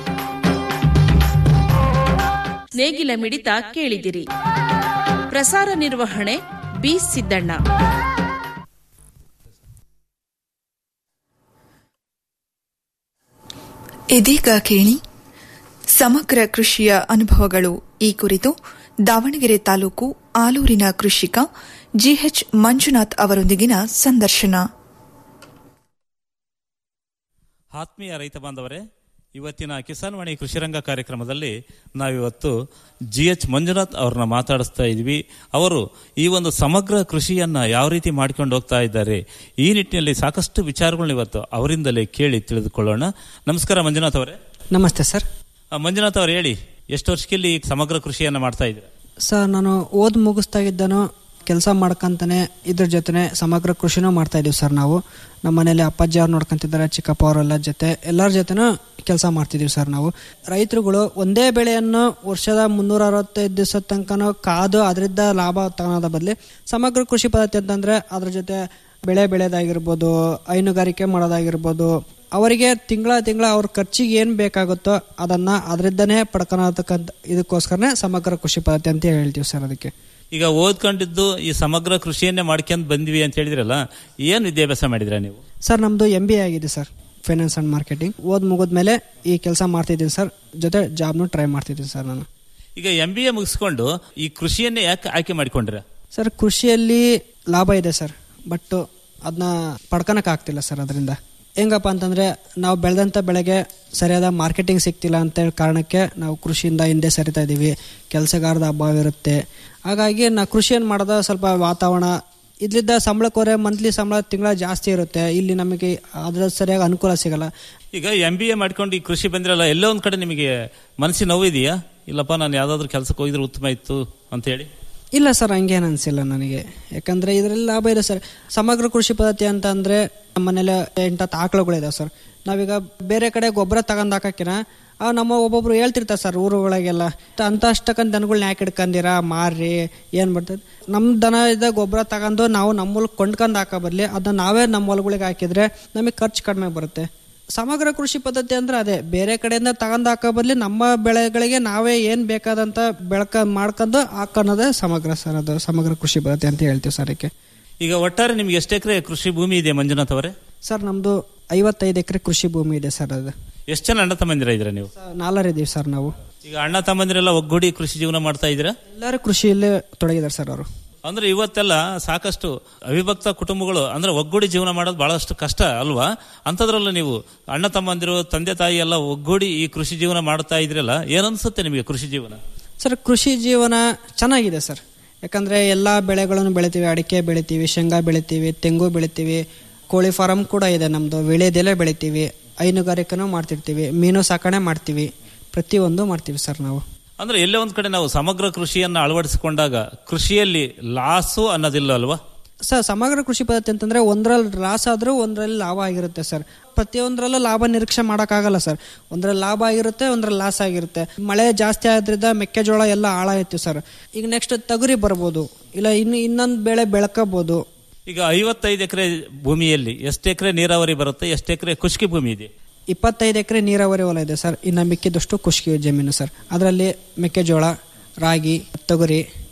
ನೇಗಿಲ ಮಿಡಿತ ಕೇಳಿದಿರಿ ಪ್ರಸಾರ ನಿರ್ವಹಣೆ ಬಿ ಸಿದ್ದಣ್ಣ ಇದೀಗ ಕೇಳಿ ಸಮಗ್ರ ಕೃಷಿಯ ಅನುಭವಗಳು ಈ ಕುರಿತು ದಾವಣಗೆರೆ ತಾಲೂಕು ಆಲೂರಿನ ಕೃಷಿಕ ಜಿಎಚ್ ಮಂಜುನಾಥ್ ಅವರೊಂದಿಗಿನ ಸಂದರ್ಶನ ಆತ್ಮೀಯ ರೈತ ಬಾಂಧವರೇ ಇವತ್ತಿನ ಕಿಸಾನ್ ವಾಣಿ ಕೃಷಿರಂಗ ಕಾರ್ಯಕ್ರಮದಲ್ಲಿ ನಾವಿವತ್ತು ಜಿ ಎಚ್ ಮಂಜುನಾಥ್ ಅವ್ರನ್ನ ಮಾತಾಡಿಸ್ತಾ ಇದ್ವಿ ಅವರು ಈ ಒಂದು ಸಮಗ್ರ ಕೃಷಿಯನ್ನ ಯಾವ ರೀತಿ ಮಾಡ್ಕೊಂಡು ಹೋಗ್ತಾ ಇದ್ದಾರೆ ಈ ನಿಟ್ಟಿನಲ್ಲಿ ಸಾಕಷ್ಟು ವಿಚಾರಗಳನ್ನ ಇವತ್ತು ಅವರಿಂದಲೇ ಕೇಳಿ ತಿಳಿದುಕೊಳ್ಳೋಣ ನಮಸ್ಕಾರ ಮಂಜುನಾಥ್ ಅವರೇ ನಮಸ್ತೆ ಸರ್ ಆ, ಮಂಜುನಾಥ್ ಅವರು ಹೇಳಿ ಎಷ್ಟು ವರ್ಷಕ್ಕಿಲ್ಲಿ ಈ ಸಮಗ್ರ ಕೃಷಿಯನ್ನ ಮಾಡ್ತಾ ಇದ್ದೀರಾ ಸರ್ ನಾನು ಓದ್ ಮುಗಿಸ್ತಾ ಇದ್ದಾನು ಕೆಲಸ ಮಾಡ್ಕೊಂತಾನೆ ಇದ್ರ ಜೊತೆ ಸಮಗ್ರ ಕೃಷಿನೂ ಮಾಡ್ತಾ ಇದೀವಿ ಸರ್ ನಾವು ನಮ್ಮ ಮನೇಲಿ ಅಪ್ಪಾಜಿ ಅವ್ರು ನೋಡ್ಕೊಂತಿದ್ದಾರೆ ಚಿಕ್ಕಪ್ಪ ಅವರೆಲ್ಲ ಜೊತೆ ಎಲ್ಲರ ಜೊತೆನೂ ಕೆಲಸ ಮಾಡ್ತಿದೀವಿ ಸರ್ ನಾವು ರೈತರುಗಳು ಒಂದೇ ಬೆಳೆಯನ್ನು ವರ್ಷದ ಮುನ್ನೂರ ಅರವತ್ತೈದು ದಿವಸ ತನಕನೂ ಕಾದು ಅದರಿಂದ ಲಾಭ ತಗೊಳೋದ ಬದಲಿ ಸಮಗ್ರ ಕೃಷಿ ಪದ್ಧತಿ ಅಂತಂದ್ರೆ ಅದ್ರ ಜೊತೆ ಬೆಳೆ ಬೆಳೆಯೋದಾಗಿರ್ಬೋದು ಹೈನುಗಾರಿಕೆ ಮಾಡೋದಾಗಿರ್ಬೋದು ಅವರಿಗೆ ತಿಂಗಳ ತಿಂಗಳ ಅವ್ರ ಖರ್ಚಿಗೆ ಏನು ಬೇಕಾಗುತ್ತೋ ಅದನ್ನ ಅದರಿಂದನೇ ಪಡ್ಕೊಳತಕ್ಕಂಥ ಇದಕ್ಕೋಸ್ಕರನೇ ಸಮಗ್ರ ಕೃಷಿ ಪದ್ಧತಿ ಅಂತ ಹೇಳ್ತೀವಿ ಸರ್ ಅದಕ್ಕೆ ಈಗ ಓದ್ಕೊಂಡಿದ್ದು ಈ ಸಮಗ್ರ ಕೃಷಿಯನ್ನೇ ಮಾಡ್ಕೊಂಡ್ ಬಂದ್ವಿ ಅಂತ ಹೇಳಿದ್ರಲ್ಲ ಏನ್ ವಿದ್ಯಾಭ್ಯಾಸ ಮಾಡಿದ್ರ ನೀವು ಸರ್ ನಮ್ದು ಎಂ ಬಿ ಆಗಿದೆ ಸರ್ ಫೈನಾನ್ಸ್ ಅಂಡ್ ಮಾರ್ಕೆಟಿಂಗ್ ಓದ್ ಮುಗಿದ್ಮೇಲೆ ಈ ಕೆಲಸ ಮಾಡ್ತಿದ್ದೀನಿ ಸರ್ ಜೊತೆ ಜಾಬ್ನು ಟ್ರೈ ಮಾಡ್ತಿದ್ದೀನಿ ಸರ್ ನಾನು ಈಗ ಎಂ ಬಿ ಎ ಮುಗಿಸ್ಕೊಂಡು ಈ ಕೃಷಿಯನ್ನೇ ಯಾಕೆ ಆಯ್ಕೆ ಮಾಡಿಕೊಂಡ್ರ ಸರ್ ಕೃಷಿಯಲ್ಲಿ ಲಾಭ ಇದೆ ಸರ್ ಬಟ್ ಅದನ್ನ ಪಡ್ಕೊಳಕ್ ಆಗ್ತಿಲ್ಲ ಸರ್ ಅದರಿಂದ ಹೆಂಗಪ್ಪ ಅಂತಂದ್ರೆ ನಾವು ಬೆಳೆದಂಥ ಬೆಳೆಗೆ ಸರಿಯಾದ ಮಾರ್ಕೆಟಿಂಗ್ ಸಿಗ್ತಿಲ್ಲ ಅಂತ ಹೇಳಿ ಕಾರಣಕ್ಕೆ ನಾವು ಕೃಷಿಯಿಂದ ಹಿಂದೆ ಸರಿತಾ ಇದ್ದೀವಿ ಕೆಲಸಗಾರದ ಅಭಾವ ಇರುತ್ತೆ ಹಾಗಾಗಿ ನಾ ಕೃಷಿಯನ್ನು ಮಾಡೋದ ಸ್ವಲ್ಪ ವಾತಾವರಣ ಇದ್ಲಿದ್ದ ಸಂಬಳಕ್ಕೋರೆ ಮಂತ್ಲಿ ಸಂಬಳ ತಿಂಗಳ ಜಾಸ್ತಿ ಇರುತ್ತೆ ಇಲ್ಲಿ ನಮಗೆ ಅದರ ಸರಿಯಾಗಿ ಅನುಕೂಲ ಸಿಗಲ್ಲ ಈಗ ಎಂ ಬಿ ಎ ಮಾಡ್ಕೊಂಡು ಈ ಕೃಷಿ ಬಂದ್ರಲ್ಲ ಎಲ್ಲೋ ಒಂದ್ ಕಡೆ ನಿಮಗೆ ಮನಸ್ಸಿನ ನೋವು ಇದೆಯಾ ಇಲ್ಲಪ್ಪ ನಾನು ಯಾವ್ದಾದ್ರು ಕೆಲಸಕ್ಕೆ ಹೋಗಿದ್ರೆ ಉತ್ತಮ ಇತ್ತು ಅಂತ ಹೇಳಿ ಇಲ್ಲ ಸರ್ ಹಂಗೇನು ಅನಿಸಿಲ್ಲ ನನಗೆ ಯಾಕಂದ್ರೆ ಇದರಲ್ಲಿ ಲಾಭ ಇದೆ ಸರ್ ಸಮಗ್ರ ಕೃಷಿ ಪದ್ಧತಿ ಅಂತ ಅಂದ್ರೆ ನಮ್ಮ ಮನೇಲಿ ಎಂಟತ್ತು ಆಕಳುಗಳಿದಾವೆ ಸರ್ ನಾವೀಗ ಬೇರೆ ಕಡೆ ಗೊಬ್ಬರ ತಗೊಂಡ್ ಹಾಕಕ್ಕಿನ ಆ ನಮ್ಮ ಒಬ್ಬೊಬ್ರು ಹೇಳ್ತಿರ್ತಾರೆ ಸರ್ ಊರುಗಳಿಗೆಲ್ಲ ಅಂತ ಅಷ್ಟಕ್ಕಂತ ದನಗಳನ್ನ ಯಾಕೆ ಹಿಡ್ಕಂದಿರಾ ಮಾರ್ರಿ ಏನ್ ಬರ್ತದೆ ನಮ್ಮ ದನ ಇದ್ದ ಗೊಬ್ಬರ ತಗೊಂಡು ನಾವು ನಮ್ಮ ಮೂಲಕ ಕೊಂಡ್ಕೊಂಡು ಹಾಕೋ ಬದಲಿ ಅದನ್ನ ನಾವೇ ನಮ್ಮ ಹೊಲಗಳಿಗೆ ಹಾಕಿದ್ರೆ ನಮಗೆ ಖರ್ಚು ಕಡಿಮೆ ಬರುತ್ತೆ ಸಮಗ್ರ ಕೃಷಿ ಪದ್ಧತಿ ಅಂದ್ರೆ ಅದೇ ಬೇರೆ ಕಡೆಯಿಂದ ತಗೊಂಡ್ ಹಾಕೋ ಬದಲಿ ನಮ್ಮ ಬೆಳೆಗಳಿಗೆ ನಾವೇ ಏನ್ ಬೇಕಾದಂತ ಬೆಳಕ ಮಾಡ್ಕೊಂಡು ಹಾಕೋದೇ ಸಮಗ್ರ ಸರ್ ಅದು ಸಮಗ್ರ ಕೃಷಿ ಪದ್ಧತಿ ಅಂತ ಹೇಳ್ತೀವಿ ಸರ್ ಅದಕ್ಕೆ ಈಗ ಒಟ್ಟಾರೆ ನಿಮ್ಗೆ ಎಷ್ಟು ಎಕರೆ ಕೃಷಿ ಭೂಮಿ ಇದೆ ಮಂಜುನಾಥ್ ಅವರೇ ಸರ್ ನಮ್ದು ಐವತ್ತೈದು ಎಕರೆ ಕೃಷಿ ಭೂಮಿ ಇದೆ ಸರ್ ಅದು ಎಷ್ಟು ಜನ ಅಣ್ಣ ತಮ್ಮಂದಿರ ಇದ್ರ ನೀವು ನಾಲ್ವರಿದ್ದೀವಿ ಸರ್ ನಾವು ಈಗ ಅಣ್ಣ ತಮ್ಮಂದಿರೆಲ್ಲ ಒಗ್ಗೂಡಿ ಕೃಷಿ ಜೀವನ ಮಾಡ್ತಾ ಇದ್ದೀರಾ ಎಲ್ಲರೂ ಕೃಷಿಯಲ್ಲೇ ತೊಡಗಿದ್ದಾರೆ ಸರ್ ಅವರು ಅಂದ್ರೆ ಇವತ್ತೆಲ್ಲ ಸಾಕಷ್ಟು ಅವಿಭಕ್ತ ಕುಟುಂಬಗಳು ಅಂದ್ರೆ ಒಗ್ಗೂಡಿ ಜೀವನ ಮಾಡೋದು ಬಹಳಷ್ಟು ಕಷ್ಟ ಅಲ್ವಾ ಅಂಥದ್ರಲ್ಲೂ ನೀವು ಅಣ್ಣ ತಮ್ಮಂದಿರು ತಂದೆ ತಾಯಿ ಎಲ್ಲ ಒಗ್ಗೂಡಿ ಈ ಕೃಷಿ ಜೀವನ ಮಾಡ್ತಾ ಇದ್ರಲ್ಲ ಏನನ್ಸುತ್ತೆ ನಿಮಗೆ ಕೃಷಿ ಜೀವನ ಸರ್ ಕೃಷಿ ಜೀವನ ಚೆನ್ನಾಗಿದೆ ಸರ್ ಯಾಕಂದ್ರೆ ಎಲ್ಲಾ ಬೆಳೆಗಳನ್ನು ಬೆಳಿತೀವಿ ಅಡಿಕೆ ಬೆಳಿತೀವಿ ಶೇಂಗಾ ಬೆಳಿತೀವಿ ತೆಂಗು ಬೆಳಿತೀವಿ ಕೋಳಿ ಫಾರಂ ಕೂಡ ಇದೆ ನಮ್ದು ವಿಳೆದೆಲೆ ಬೆಳಿತೀವಿ ಹೈನುಗಾರಿಕೆನೂ ಮಾಡ್ತಿರ್ತೀವಿ ಮೀನು ಸಾಕಣೆ ಮಾಡ್ತೀವಿ ಪ್ರತಿಯೊಂದು ಮಾಡ್ತೀವಿ ಸರ್ ನಾವು ಅಂದ್ರೆ ಎಲ್ಲೇ ಒಂದ್ ಕಡೆ ನಾವು ಸಮಗ್ರ ಕೃಷಿಯನ್ನ ಅಳವಡಿಸಿಕೊಂಡಾಗ ಕೃಷಿಯಲ್ಲಿ ಲಾಸು ಅನ್ನೋದಿಲ್ಲ ಅಲ್ವಾ ಸರ್ ಸಮಗ್ರ ಕೃಷಿ ಪದ್ಧತಿ ಅಂತಂದ್ರೆ ಒಂದ್ರಲ್ಲಿ ಲಾಸ್ ಆದ್ರೂ ಒಂದ್ರಲ್ಲಿ ಲಾಭ ಆಗಿರುತ್ತೆ ಸರ್ ಪ್ರತಿಯೊಂದರಲ್ಲೂ ಲಾಭ ನಿರೀಕ್ಷೆ ಮಾಡೋಕ್ಕಾಗಲ್ಲ ಸರ್ ಒಂದ್ರಲ್ಲಿ ಲಾಭ ಆಗಿರುತ್ತೆ ಒಂದ್ರಲ್ಲಿ ಲಾಸ್ ಆಗಿರುತ್ತೆ ಮಳೆ ಜಾಸ್ತಿ ಆದ್ರಿಂದ ಮೆಕ್ಕೆಜೋಳ ಎಲ್ಲ ಹಾಳಾಯ್ತು ಸರ್ ಈಗ ನೆಕ್ಸ್ಟ್ ತೊಗರಿ ಬರ್ಬೋದು ಇಲ್ಲ ಇನ್ನು ಇನ್ನೊಂದು ಬೆಳೆ ಬೆಳ್ಕೋಬಹುದು ಈಗ ಐವತ್ತೈದು ಎಕರೆ ಭೂಮಿಯಲ್ಲಿ ಎಷ್ಟು ಎಕರೆ ನೀರಾವರಿ ಬರುತ್ತೆ ಎಷ್ಟು ಎಕರೆ ಖುಷ್ಕಿ ಭೂಮಿ ಇದೆ ಇಪ್ಪತ್ತೈದು ಎಕರೆ ನೀರಾವರಿ ಹೊಲ ಇದೆ ಸರ್ ಇನ್ನು ಮಿಕ್ಕಿದಷ್ಟು ಖುಷ್ಕಿ ಜಮೀನು ಸರ್ ಅದರಲ್ಲಿ ಮೆಕ್ಕೆಜೋಳ ರಾಗಿ ತೊಗರಿ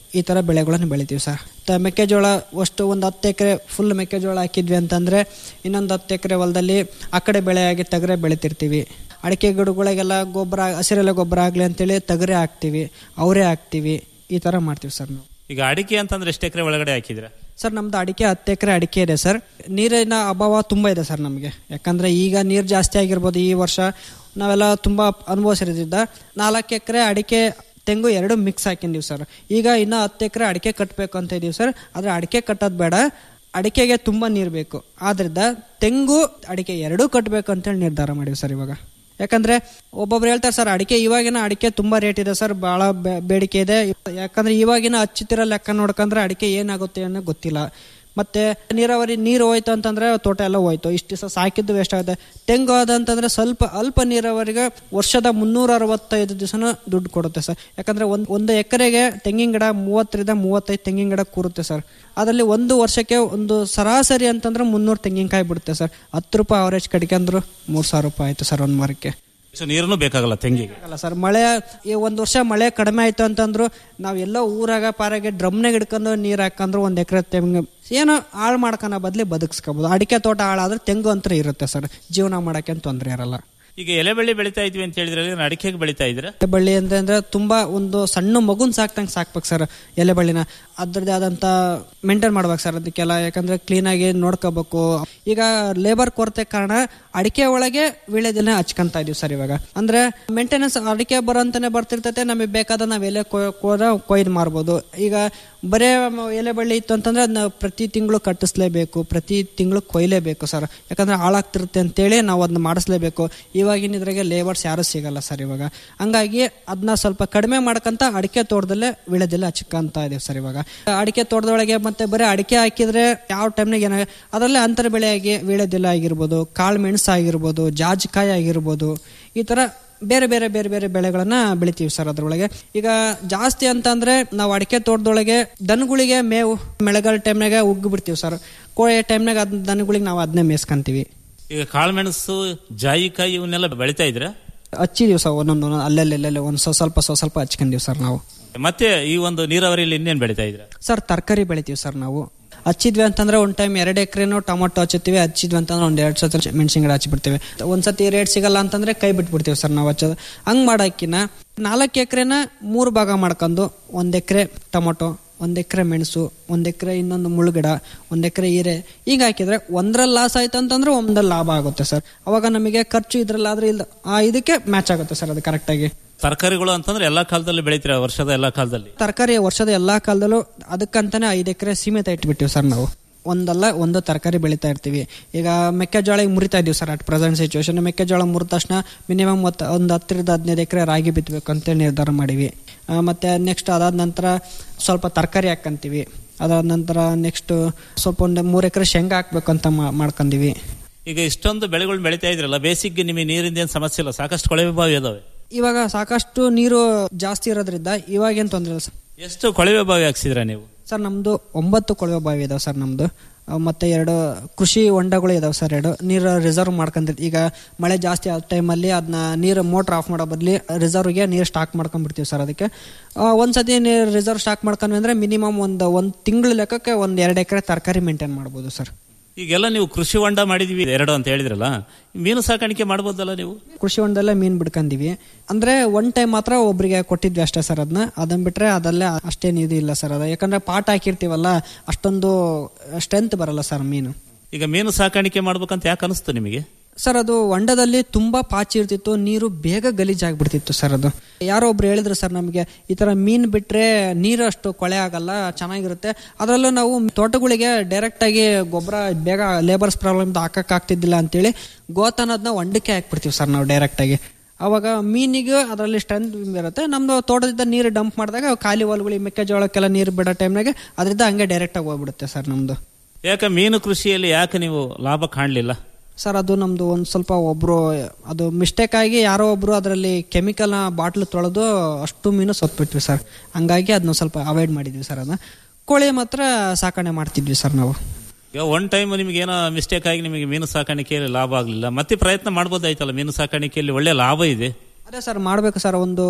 ಈ ತರ ಬೆಳೆಗಳನ್ನು ಬೆಳಿತೀವಿ ಸರ್ ತ- ಮೆಕ್ಕೆಜೋಳ ಅಷ್ಟು ಒಂದು ಹತ್ತು ಎಕರೆ ಫುಲ್ ಮೆಕ್ಕೆಜೋಳ ಹಾಕಿದ್ವಿ ಅಂತಂದ್ರೆ ಇನ್ನೊಂದು ಹತ್ತು ಎಕರೆ ಹೊಲದಲ್ಲಿ ಆ ಕಡೆ ಬೆಳೆಯಾಗಿ ತಗರೆ ಬೆಳಿತಿರ್ತೀವಿ ಅಡಿಕೆ ಗಿಡಗಳಿಗೆಲ್ಲ ಗೊಬ್ಬರ ಹಸಿರೆಲೆ ಗೊಬ್ಬರ ಆಗಲಿ ಅಂತೇಳಿ ತಗರೆ ಹಾಕ್ತಿವಿ ಅವರೇ ಹಾಕ್ತಿವಿ ಈ ತರ ಮಾಡ್ತೀವಿ ಸರ್ ನಾವು ಈಗ ಅಡಿಕೆ ಅಂತಂದ್ರೆ ಎಷ್ಟು ಎಕರೆ ಒಳಗಡೆ ಹಾಕಿದ್ರ ಸರ್ ನಮ್ದು ಅಡಿಕೆ ಹತ್ತು ಎಕರೆ ಅಡಿಕೆ ಇದೆ ಸರ್ ನೀರಿನ ಅಭಾವ ತುಂಬ ಇದೆ ಸರ್ ನಮಗೆ ಯಾಕಂದ್ರೆ ಈಗ ನೀರು ಜಾಸ್ತಿ ಆಗಿರ್ಬೋದು ಈ ವರ್ಷ ನಾವೆಲ್ಲ ತುಂಬ ಅನುಭವಿಸಿರೋದ್ರಿಂದ ನಾಲ್ಕು ಎಕರೆ ಅಡಿಕೆ ತೆಂಗು ಎರಡು ಮಿಕ್ಸ್ ಹಾಕಿದ್ದೀವಿ ಸರ್ ಈಗ ಇನ್ನು ಹತ್ತು ಎಕರೆ ಅಡಿಕೆ ಕಟ್ಟಬೇಕು ಅಂತ ಇದೀವಿ ಸರ್ ಆದರೆ ಅಡಿಕೆ ಕಟ್ಟೋದು ಬೇಡ ಅಡಿಕೆಗೆ ತುಂಬ ನೀರು ಬೇಕು ಆದ್ರಿಂದ ತೆಂಗು ಅಡಿಕೆ ಎರಡೂ ಕಟ್ಟಬೇಕು ಅಂತೇಳಿ ನಿರ್ಧಾರ ಮಾಡಿವಿ ಸರ್ ಇವಾಗ ಯಾಕಂದ್ರೆ ಒಬ್ಬೊಬ್ರು ಹೇಳ್ತಾರೆ ಸರ್ ಅಡಿಕೆ ಇವಾಗಿನ ಅಡಿಕೆ ತುಂಬಾ ರೇಟ್ ಇದೆ ಸರ್ ಬಹಳ ಬೆ- ಬೇಡಿಕೆ ಇದೆ ಯಾಕಂದ್ರೆ ಇವಾಗಿನ ಹಚ್ಚುತ್ತಿರೋ ಲೆಕ್ಕ ನೋಡ್ಕಂದ್ರೆ ಅಡಿಕೆ ಏನಾಗುತ್ತೆ ಅನ್ನೋ ಗೊತ್ತಿಲ್ಲ ಮತ್ತೆ ನೀರಾವರಿ ನೀರು ಹೋಯ್ತು ಅಂತಂದ್ರೆ ತೋಟ ಎಲ್ಲ ಹೋಯ್ತು ಇಷ್ಟು ದಿವಸ ಸಾಕಿದ್ದು ವೇಸ್ಟ್ ಆಗುತ್ತೆ ತೆಂಗು ಅದಂತಂದ್ರೆ ಸ್ವಲ್ಪ ಅಲ್ಪ ನೀರಾವರಿಗೆ ವರ್ಷದ ಮುನ್ನೂರ ಅರವತ್ತೈದು ದಿವಸನೂ ದುಡ್ಡು ಕೊಡುತ್ತೆ ಸರ್ ಯಾಕಂದ್ರೆ ಒಂದು ಒಂದು ಎಕರೆಗೆ ತೆಂಗಿನ ಗಿಡ ಮೂವತ್ತರಿಂದ ಮೂವತ್ತೈದು ತೆಂಗಿನ ಗಿಡ ಕೂರುತ್ತೆ ಸರ್ ಅದರಲ್ಲಿ ಒಂದು ವರ್ಷಕ್ಕೆ ಒಂದು ಸರಾಸರಿ ಅಂತಂದ್ರೆ ಮುನ್ನೂರು ತೆಂಗಿನಕಾಯಿ ಬಿಡುತ್ತೆ ಸರ್ ಹತ್ತು ರೂಪಾಯಿ ಅವರೇಜ್ ಕಡಿಕಂದ್ರು ಮೂರು ಸಾವಿರ ರೂಪಾಯಿ ಆಯ್ತು ಸರ್ ಒಂದು ಮರಕ್ಕೆ ಸೊ ನೀರನ್ನು ಬೇಕಾಗಲ್ಲ ತೆಂಗಿಗೆ ಅಲ್ಲ ಸರ್ ಮಳೆ ಈ ಒಂದು ವರ್ಷ ಮಳೆ ಕಡಿಮೆ ಆಯ್ತು ಅಂತಂದ್ರು ನಾವ್ ಎಲ್ಲೋ ಊರಾಗ ಪಾರಾಗೆ ಡ್ರಮ್ನಾಗ ಹಿಡ್ಕೊಂಡು ನೀರ್ ಹಾಕಂದ್ರು ಒಂದ್ ಎಕರೆ ತೆಂಗು ಏನೋ ಹಾಳು ಮಾಡ್ಕೊಳೋ ಬದ್ಲಿ ಬದುಕ್ಸ್ಕೋಬಹುದು ಅಡಿಕೆ ತೋಟ ಹಾಳಾದ್ರೆ ತೆಂಗು ಅಂತ ಇರುತ್ತೆ ಸರ್ ಜೀವನ ಮಾಡಕ್ಕೆ ತೊಂದರೆ ಇರಲ್ಲ ಈಗ ಎಲೆ ಬೆಳೆ ಬೆಳಿತಾ ಇದ್ವಿ ಅಂತ ಹೇಳಿದ್ರೆ ಅಡಿಕೆಗೆ ಬೆಳಿತಾ ಇದ್ರ ಬಳ್ಳಿ ಅಂದ್ರೆ ಅಂದ್ರೆ ತುಂಬಾ ಒಂದು ಸಣ್ಣ ಮಗುನ್ ಸಾಕ್ತಂಗೆ ಸಾಕ್ಬೇಕು ಸರ್ ಎಲೆ ಬಳ್ಳಿನ ಅದ್ರದ್ದೇ ಆದಂತ ಮೇಂಟೈನ್ ಮಾಡ್ಬೇಕು ಸರ್ ಅದಕ್ಕೆಲ್ಲ ಯಾಕಂದ್ರೆ ಕ್ಲೀನ್ ಆಗಿ ನೋಡ್ಕೋಬೇಕು ಈಗ ಲೇಬರ್ ಕೊರತೆ ಕಾರಣ ಅಡಿಕೆ ಒಳಗೆ ವೀಳ್ಯದೆಲೆ ಹಚ್ಕೊಂತ ಇದೀವಿ ಸರ್ ಇವಾಗ ಅಂದ್ರೆ ಮೇಂಟೆನೆನ್ಸ್ ಅಡಿಕೆ ಬರೋಂತಾನೆ ಬರ್ತಿರ್ತೈತೆ ನಮಗೆ ಬೇಕಾದ ನಾವ್ ಎಲೆ ಕೊಯ್ದ ಕೊಯ್ದು ಮಾರ್ಬೋದು ಈಗ ಬರೇ ಮ- ಎಲೆ ಬಳ್ಳಿ ಇತ್ತು ಅಂತಂದ್ರೆ ಅದನ್ನ ಪ್ರತಿ ತಿಂಗಳು ಕಟ್ಟಿಸ್ಲೇಬೇಕು ಪ್ರತಿ ತಿಂಗಳು ಕೊಯ್ಲೇಬೇಕು ಸರ್ ಯಾಕಂದ್ರೆ ಹಾಳಾಗ್ತಿರುತ್ತೆ ಅಂತೇಳಿ ನಾವು ಅದನ್ನ ಮಾಡಿಸ್ಲೇಬೇಕು ಇವಾಗಿನ ಇದ್ರಾಗೆ ಲೇಬರ್ಸ್ ಯಾರು ಸಿಗಲ್ಲ ಸರ್ ಇವಾಗ ಹಂಗಾಗಿ ಅದನ್ನ ಸ್ವಲ್ಪ ಕಡಿಮೆ ಮಾಡ್ಕಂತ ಅಡಿಕೆ ತೋಟದಲ್ಲೇ ವೀಳ್ಯದೆಲೆ ಹಚ್ಕೊಂತ ಇದೀವಿ ಸರ್ ಇವಾಗ ಅಡಿಕೆ ತೋಟದೊಳಗೆ ಮತ್ತೆ ಬರೀ ಅಡಿಕೆ ಹಾಕಿದ್ರೆ ಯಾವ ಟೈಮ್ನಾಗ ಏನ ಅದರಲ್ಲೇ ಅಂತರ ಬೆಳೆಯಾಗಿ ವೀಳ್ಯದೆಲೆ ಆಗಿರ್ಬೋದು ಕಾಳು ಮೆಣಸು ಆಗಿರ್ಬೋದು ಜಾಜಿಕಾಯಿ ಆಗಿರ್ಬೋದು ಈ ತರ ಬೇರೆ ಬೇರೆ ಬೇರೆ ಬೇರೆ ಬೆಳೆಗಳನ್ನ ಬೆಳಿತೀವಿ ಸರ್ ಅದ್ರೊಳಗೆ ಈಗ ಜಾಸ್ತಿ ಅಂತ ಅಂದ್ರೆ ನಾವು ಅಡಿಕೆ ತೋಟದೊಳಗೆ ದನಗಳಿಗೆ ಮೇವು ಮಳೆಗಾಲ ಟೈಮ್ನಾಗ ಉಗ್ಗಿ ಬಿಡ್ತೀವಿ ಸರ್ ಕೋಳಿ ಟೈಮ್ನಾಗ ಅದ್ ದನಗಳಿಗೆ ನಾವು ಅದನ್ನೇ ಮೇಯ್ಸ್ಕೊಂತೀವಿ ಈಗ ಕಾಳುಮೆಣಸು ಜಾಯಿಕಾಯಿ ಇವನ್ನೆಲ್ಲ ಬೆಳಿತಾ ಇದ್ರ ಹಚ್ಚಿದೀವಿ ಸರ್ ಒಂದೊಂದು ಅಲ್ಲೆಲ್ಲೆಲ್ಲೆಲ್ಲ ಒಂದ್ ಸ್ವಲ್ಪ ಸ್ವಲ್ಪ ಸ್ವಲ್ಪ ಸ್ವಲ್ಪ ಹಚ್ಕೊಂಡಿವಿ ಸರ್ ನಾವು ಮತ್ತೆ ಈ ಒಂದು ನೀರಾವರಿಯಲ್ಲಿ ಇನ್ನೇನ್ ಬೆಳಿತಾ ಇದ್ರ ಸರ್ ತರಕಾರಿ ಬೆಳಿತೀವಿ ಸರ್ ನಾವು ಹಚ್ಚಿದ್ವಿ ಅಂತಂದ್ರೆ ಒಂದ್ ಟೈಮ್ ಎರಡು ಎಕರೆನೂ ಟೊಮೊಟೊ ಹಚ್ಚುತ್ತೀವಿ ಹಚ್ಚಿದ್ವಿ ಅಂತಂದ್ರೆ ಒಂದ್ ಎರಡ್ ಸತಿ ಮೆಣಸಿನ ಗಿಡ ಹಚ್ಚಿಬಿಡ್ತೀವಿ ಒಂದ್ಸತಿ ರೇಟ್ ಸಿಗಲ್ಲ ಅಂತಂದ್ರೆ ಕೈ ಬಿಟ್ಬಿಡ್ತೀವಿ ಸರ್ ನಾವು ಹಚ್ಚೋದು ಹಂಗ್ ಮಾಡಾಕಿನ ನಾಲ್ಕು ಎಕರೆನ ಮೂರು ಭಾಗ ಮಾಡ್ಕೊಂಡು ಒಂದ್ ಎಕರೆ ಟೊಮೊಟೊ ಒಂದ್ ಎಕರೆ ಮೆಣಸು ಒಂದ್ ಎಕರೆ ಇನ್ನೊಂದು ಮುಳುಗಿಡ ಒಂದ್ ಎಕರೆ ಹೀರೆ ಈಗ ಹಾಕಿದ್ರೆ ಒಂದ್ರಲ್ಲಿ ಲಾಸ್ ಆಯ್ತು ಅಂತಂದ್ರೆ ಒಂದ್ರಲ್ಲಿ ಲಾಭ ಆಗುತ್ತೆ ಸರ್ ಅವಾಗ ನಮಗೆ ಖರ್ಚು ಇದ್ರಲ್ಲಾದ್ರೆ ಇಲ್ಲ ಆ ಇದಕ್ಕೆ ಮ್ಯಾಚ್ ಆಗುತ್ತೆ ಸರ್ ಅದು ಕರೆಕ್ಟಾಗಿ ತರಕಾರಿಗಳು ಅಂತಂದ್ರೆ ಎಲ್ಲಾ ಕಾಲದಲ್ಲಿ ಬೆಳಿತೀರ ವರ್ಷದ ಎಲ್ಲಾ ಕಾಲದಲ್ಲಿ ತರಕಾರಿ ವರ್ಷದ ಎಲ್ಲಾ ಕಾಲದಲ್ಲೂ ಅದಕ್ಕಂತಾನೆ ಐದು ಎಕರೆ ಸೀಮಿತ ಇಟ್ಬಿಟ್ಟಿವಿ ಸರ್ ನಾವು ಒಂದಲ್ಲ ಒಂದು ತರಕಾರಿ ಬೆಳಿತಾ ಇರ್ತೀವಿ ಈಗ ಮೆಕ್ಕೆಜೋಳ ಈಗ ಮುರಿತಾ ಇದೀವಿ ಸರ್ ಅಟ್ ಪ್ರೆಸೆಂಟ್ ಸಿಚುವೇಶನ್ ಮೆಕ್ಕೆಜೋಳ ಮುರಿದ ತಕ್ಷಣ ಮಿನಿಮಮ್ ಒಂದು ಹತ್ತರಿಂದ ಹದಿನೈದು ಎಕರೆ ರಾಗಿ ಬಿತ್ತಬೇಕು ಅಂತೇಳಿ ನಿರ್ಧಾರ ಮಾಡಿವಿ ಆ, ಮತ್ತೆ ನೆಕ್ಸ್ಟ್ ಅದಾದ ನಂತರ ಸ್ವಲ್ಪ ತರಕಾರಿ ಹಾಕ್ಕಂತೀವಿ ಅದಾದ ನಂತರ ನೆಕ್ಸ್ಟ್ ಸ್ವಲ್ಪ ಒಂದು ಮೂರು ಎಕರೆ ಶೇಂಗಾ ಹಾಕ್ಬೇಕು ಅಂತ ಮಾ- ಮಾಡ್ಕೊಂಡಿವಿ ಈಗ ಇಷ್ಟೊಂದು ಬೆಳೆಗಳು ಬೆಳಿತಾ ಇದ್ರಲ್ಲ ಬೇಸಿಗೆ ನಿಮಗೆ ನೀರಿಂದ ಏನ್ ಸಮಸ್ಯೆ ಇಲ್ಲ ಸಾಕಷ್ಟು ಕೊಳವೆ ಬಾವಿ ಇದಾವೆ ಇವಾಗ ಸಾಕಷ್ಟು ನೀರು ಜಾಸ್ತಿ ಇರೋದ್ರಿಂದ ಇವಾಗೇನು ತೊಂದರೆ ಇಲ್ಲ ಸರ್ ಎಷ್ಟು ಕೊಳವೆ ಬಾವಿ ಹಾಕ್ಸಿದ್ರ ನೀವು ಸರ್ ನಮ್ದು ಒಂಬತ್ತು ಕೊಳವೆ ಬಾವಿ ಇದಾವೆ ಸರ್ ನಮ್ದು ಆ, ಮತ್ತೆ ಎರಡು ಕೃಷಿ ಹೊಂಡಗಳು ಇದಾವೆ ಸರ್ ಎರಡು ನೀರು ರಿಸರ್ವ್ ಮಾಡ್ಕೊಂಡಿರ್ತೀವಿ ಈಗ ಮಳೆ ಜಾಸ್ತಿ ಆದ ಟೈಮಲ್ಲಿ ಅದನ್ನ ನೀರು ಮೋಟ್ರ್ ಆಫ್ ಮಾಡೋ ಬದಲಿ ರಿಸರ್ವ್ಗೆ ನೀರು ಸ್ಟಾಕ್ ಮಾಡ್ಕೊಂಡ್ಬಿಡ್ತೀವಿ ಸರ್ ಅದಕ್ಕೆ ಆ, ಒಂದ್ಸತಿ ನೀರು ರಿಸರ್ವ್ ಸ್ಟಾಕ್ ಮಾಡ್ಕೊಂಡ್ವಿ ಅಂದ್ರೆ ಮಿನಿಮಮ್ ಒಂದು ಒಂದು ತಿಂಗಳ ಲೆಕ್ಕಕ್ಕೆ ಒಂದು ಎರಡು ಎಕರೆ ತರಕಾರಿ ಮೇಂಟೈನ್ ಮಾಡ್ಬೋದು ಸರ್ ಈಗೆಲ್ಲ ನೀವು ಕೃಷಿ ಹೊಂಡ ಮಾಡಿದೀವಿ ಎರಡು ಅಂತ ಹೇಳಿದ್ರಲ್ಲ ಮೀನು ಸಾಕಾಣಿಕೆ ಮಾಡ್ಬೋದಲ್ಲ ನೀವು ಕೃಷಿ ಹೊಂಡದಲ್ಲೇ ಮೀನ್ ಬಿಡ್ಕೊಂಡಿವಿ ಅಂದ್ರೆ ಒನ್ ಟೈಮ್ ಮಾತ್ರ ಒಬ್ರಿಗೆ ಕೊಟ್ಟಿದ್ವಿ ಅಷ್ಟೇ ಸರ್ ಅದನ್ನ ಅದನ್ನ ಬಿಟ್ರೆ ಅದಲ್ಲೇ ಅಷ್ಟೇನು ಇದು ಇಲ್ಲ ಸರ್ ಅದು ಯಾಕಂದ್ರೆ ಪಾಟ್ ಹಾಕಿರ್ತೀವಲ್ಲ ಅಷ್ಟೊಂದು ಸ್ಟ್ರೆಂತ್ ಬರಲ್ಲ ಸರ್ ಮೀನು ಈಗ ಮೀನು ಸಾಕಾಣಿಕೆ ಮಾಡ್ಬೇಕಂತ ಯಾಕೆ ಅನಿಸ್ತು ನಿಮಗೆ ಸರ್ ಅದು ಹೊಂಡದಲ್ಲಿ ತುಂಬಾ ಪಾಚಿ ಇರ್ತಿತ್ತು ನೀರು ಬೇಗ ಗಲೀಜಾಗ್ಬಿಡ್ತಿತ್ತು ಸರ್ ಅದು ಯಾರೋ ಒಬ್ರು ಹೇಳಿದ್ರು ಸರ್ ನಮಗೆ ಈ ತರ ಮೀನ್ ಬಿಟ್ರೆ ನೀರು ಅಷ್ಟು ಕೊಳೆ ಆಗಲ್ಲ ಚೆನ್ನಾಗಿರುತ್ತೆ ಅದರಲ್ಲೂ ನಾವು ತೋಟಗಳಿಗೆ ಡೈರೆಕ್ಟ್ ಆಗಿ ಗೊಬ್ಬರ ಬೇಗ ಲೇಬರ್ಸ್ ಪ್ರಾಬ್ಲಮ್ ಹಾಕಕ್ ಆಗ್ತಿದ್ದಿಲ್ಲ ಅಂತೇಳಿ ಗೋತನದನ್ನ ಹೊಂಡಕ್ಕೆ ಹಾಕ್ಬಿಡ್ತೀವಿ ಸರ್ ನಾವು ಡೈರೆಕ್ಟ್ ಆಗಿ ಅವಾಗ ಮೀನಿಗೆ ಅದರಲ್ಲಿ ಸ್ಟ್ರೆಂತ್ ಇರುತ್ತೆ ನಮ್ದು ತೋಟದಿಂದ ನೀರು ಡಂಪ್ ಮಾಡಿದಾಗ ಖಾಲಿ ಹೊಲಗಳಿಗೆ ಮೆಕ್ಕೆಜೋಳಕ್ಕೆಲ್ಲ ನೀರು ಬಿಡೋ ಟೈಮ್ನಾಗೆ ಅದರಿಂದ ಹಂಗೆ ಡೈರೆಕ್ಟ್ ಆಗಿ ಹೋಗ್ಬಿಡುತ್ತೆ ಸರ್ ನಮ್ದು ಯಾಕೆ ಮೀನು ಕೃಷಿಯಲ್ಲಿ ಯಾಕೆ ನೀವು ಲಾಭ ಕಾಣಲಿಲ್ಲ ಸರ್ ಅದು ನಮ್ದು ಒಂದು ಸ್ವಲ್ಪ ಒಬ್ರು ಅದು ಮಿಸ್ಟೇಕ್ ಆಗಿ ಯಾರೋ ಒಬ್ರು ಅದರಲ್ಲಿ ಕೆಮಿಕಲ್ ಬಾಟ್ಲು ತೊಳೆದು ಅಷ್ಟು ಮೀನು ಸತ್ಬಿಟ್ವಿ ಸರ್ ಹಂಗಾಗಿ ಅದನ್ನ ಸ್ವಲ್ಪ ಅವಾಯ್ಡ್ ಮಾಡಿದ್ವಿ ಸರ್ ಅದನ್ನ ಕೋಳಿ ಮಾತ್ರ ಸಾಕಣೆ ಮಾಡ್ತಿದ್ವಿ ಸರ್ ನಾವು ಈಗ ಒನ್ ಟೈಮ್ ನಿಮಗೆ ಏನೋ ಮಿಸ್ಟೇಕ್ ಆಗಿ ನಿಮಗೆ ಮೀನು ಸಾಕಾಣಿಕೆಯಲ್ಲಿ ಲಾಭ ಆಗಲಿಲ್ಲ ಮತ್ತೆ ಪ್ರಯತ್ನ ಮಾಡ್ಬೋದಾಯ್ತಲ್ಲ ಮೀನು ಸಾಕಾಣಿಕೆಯಲ್ಲಿ ಒಳ್ಳೆ ಲಾಭ ಇದೆ ಅದೇ ಸರ್ ಮಾಡ್ಬೇಕು ಸರ್ ಒಂದು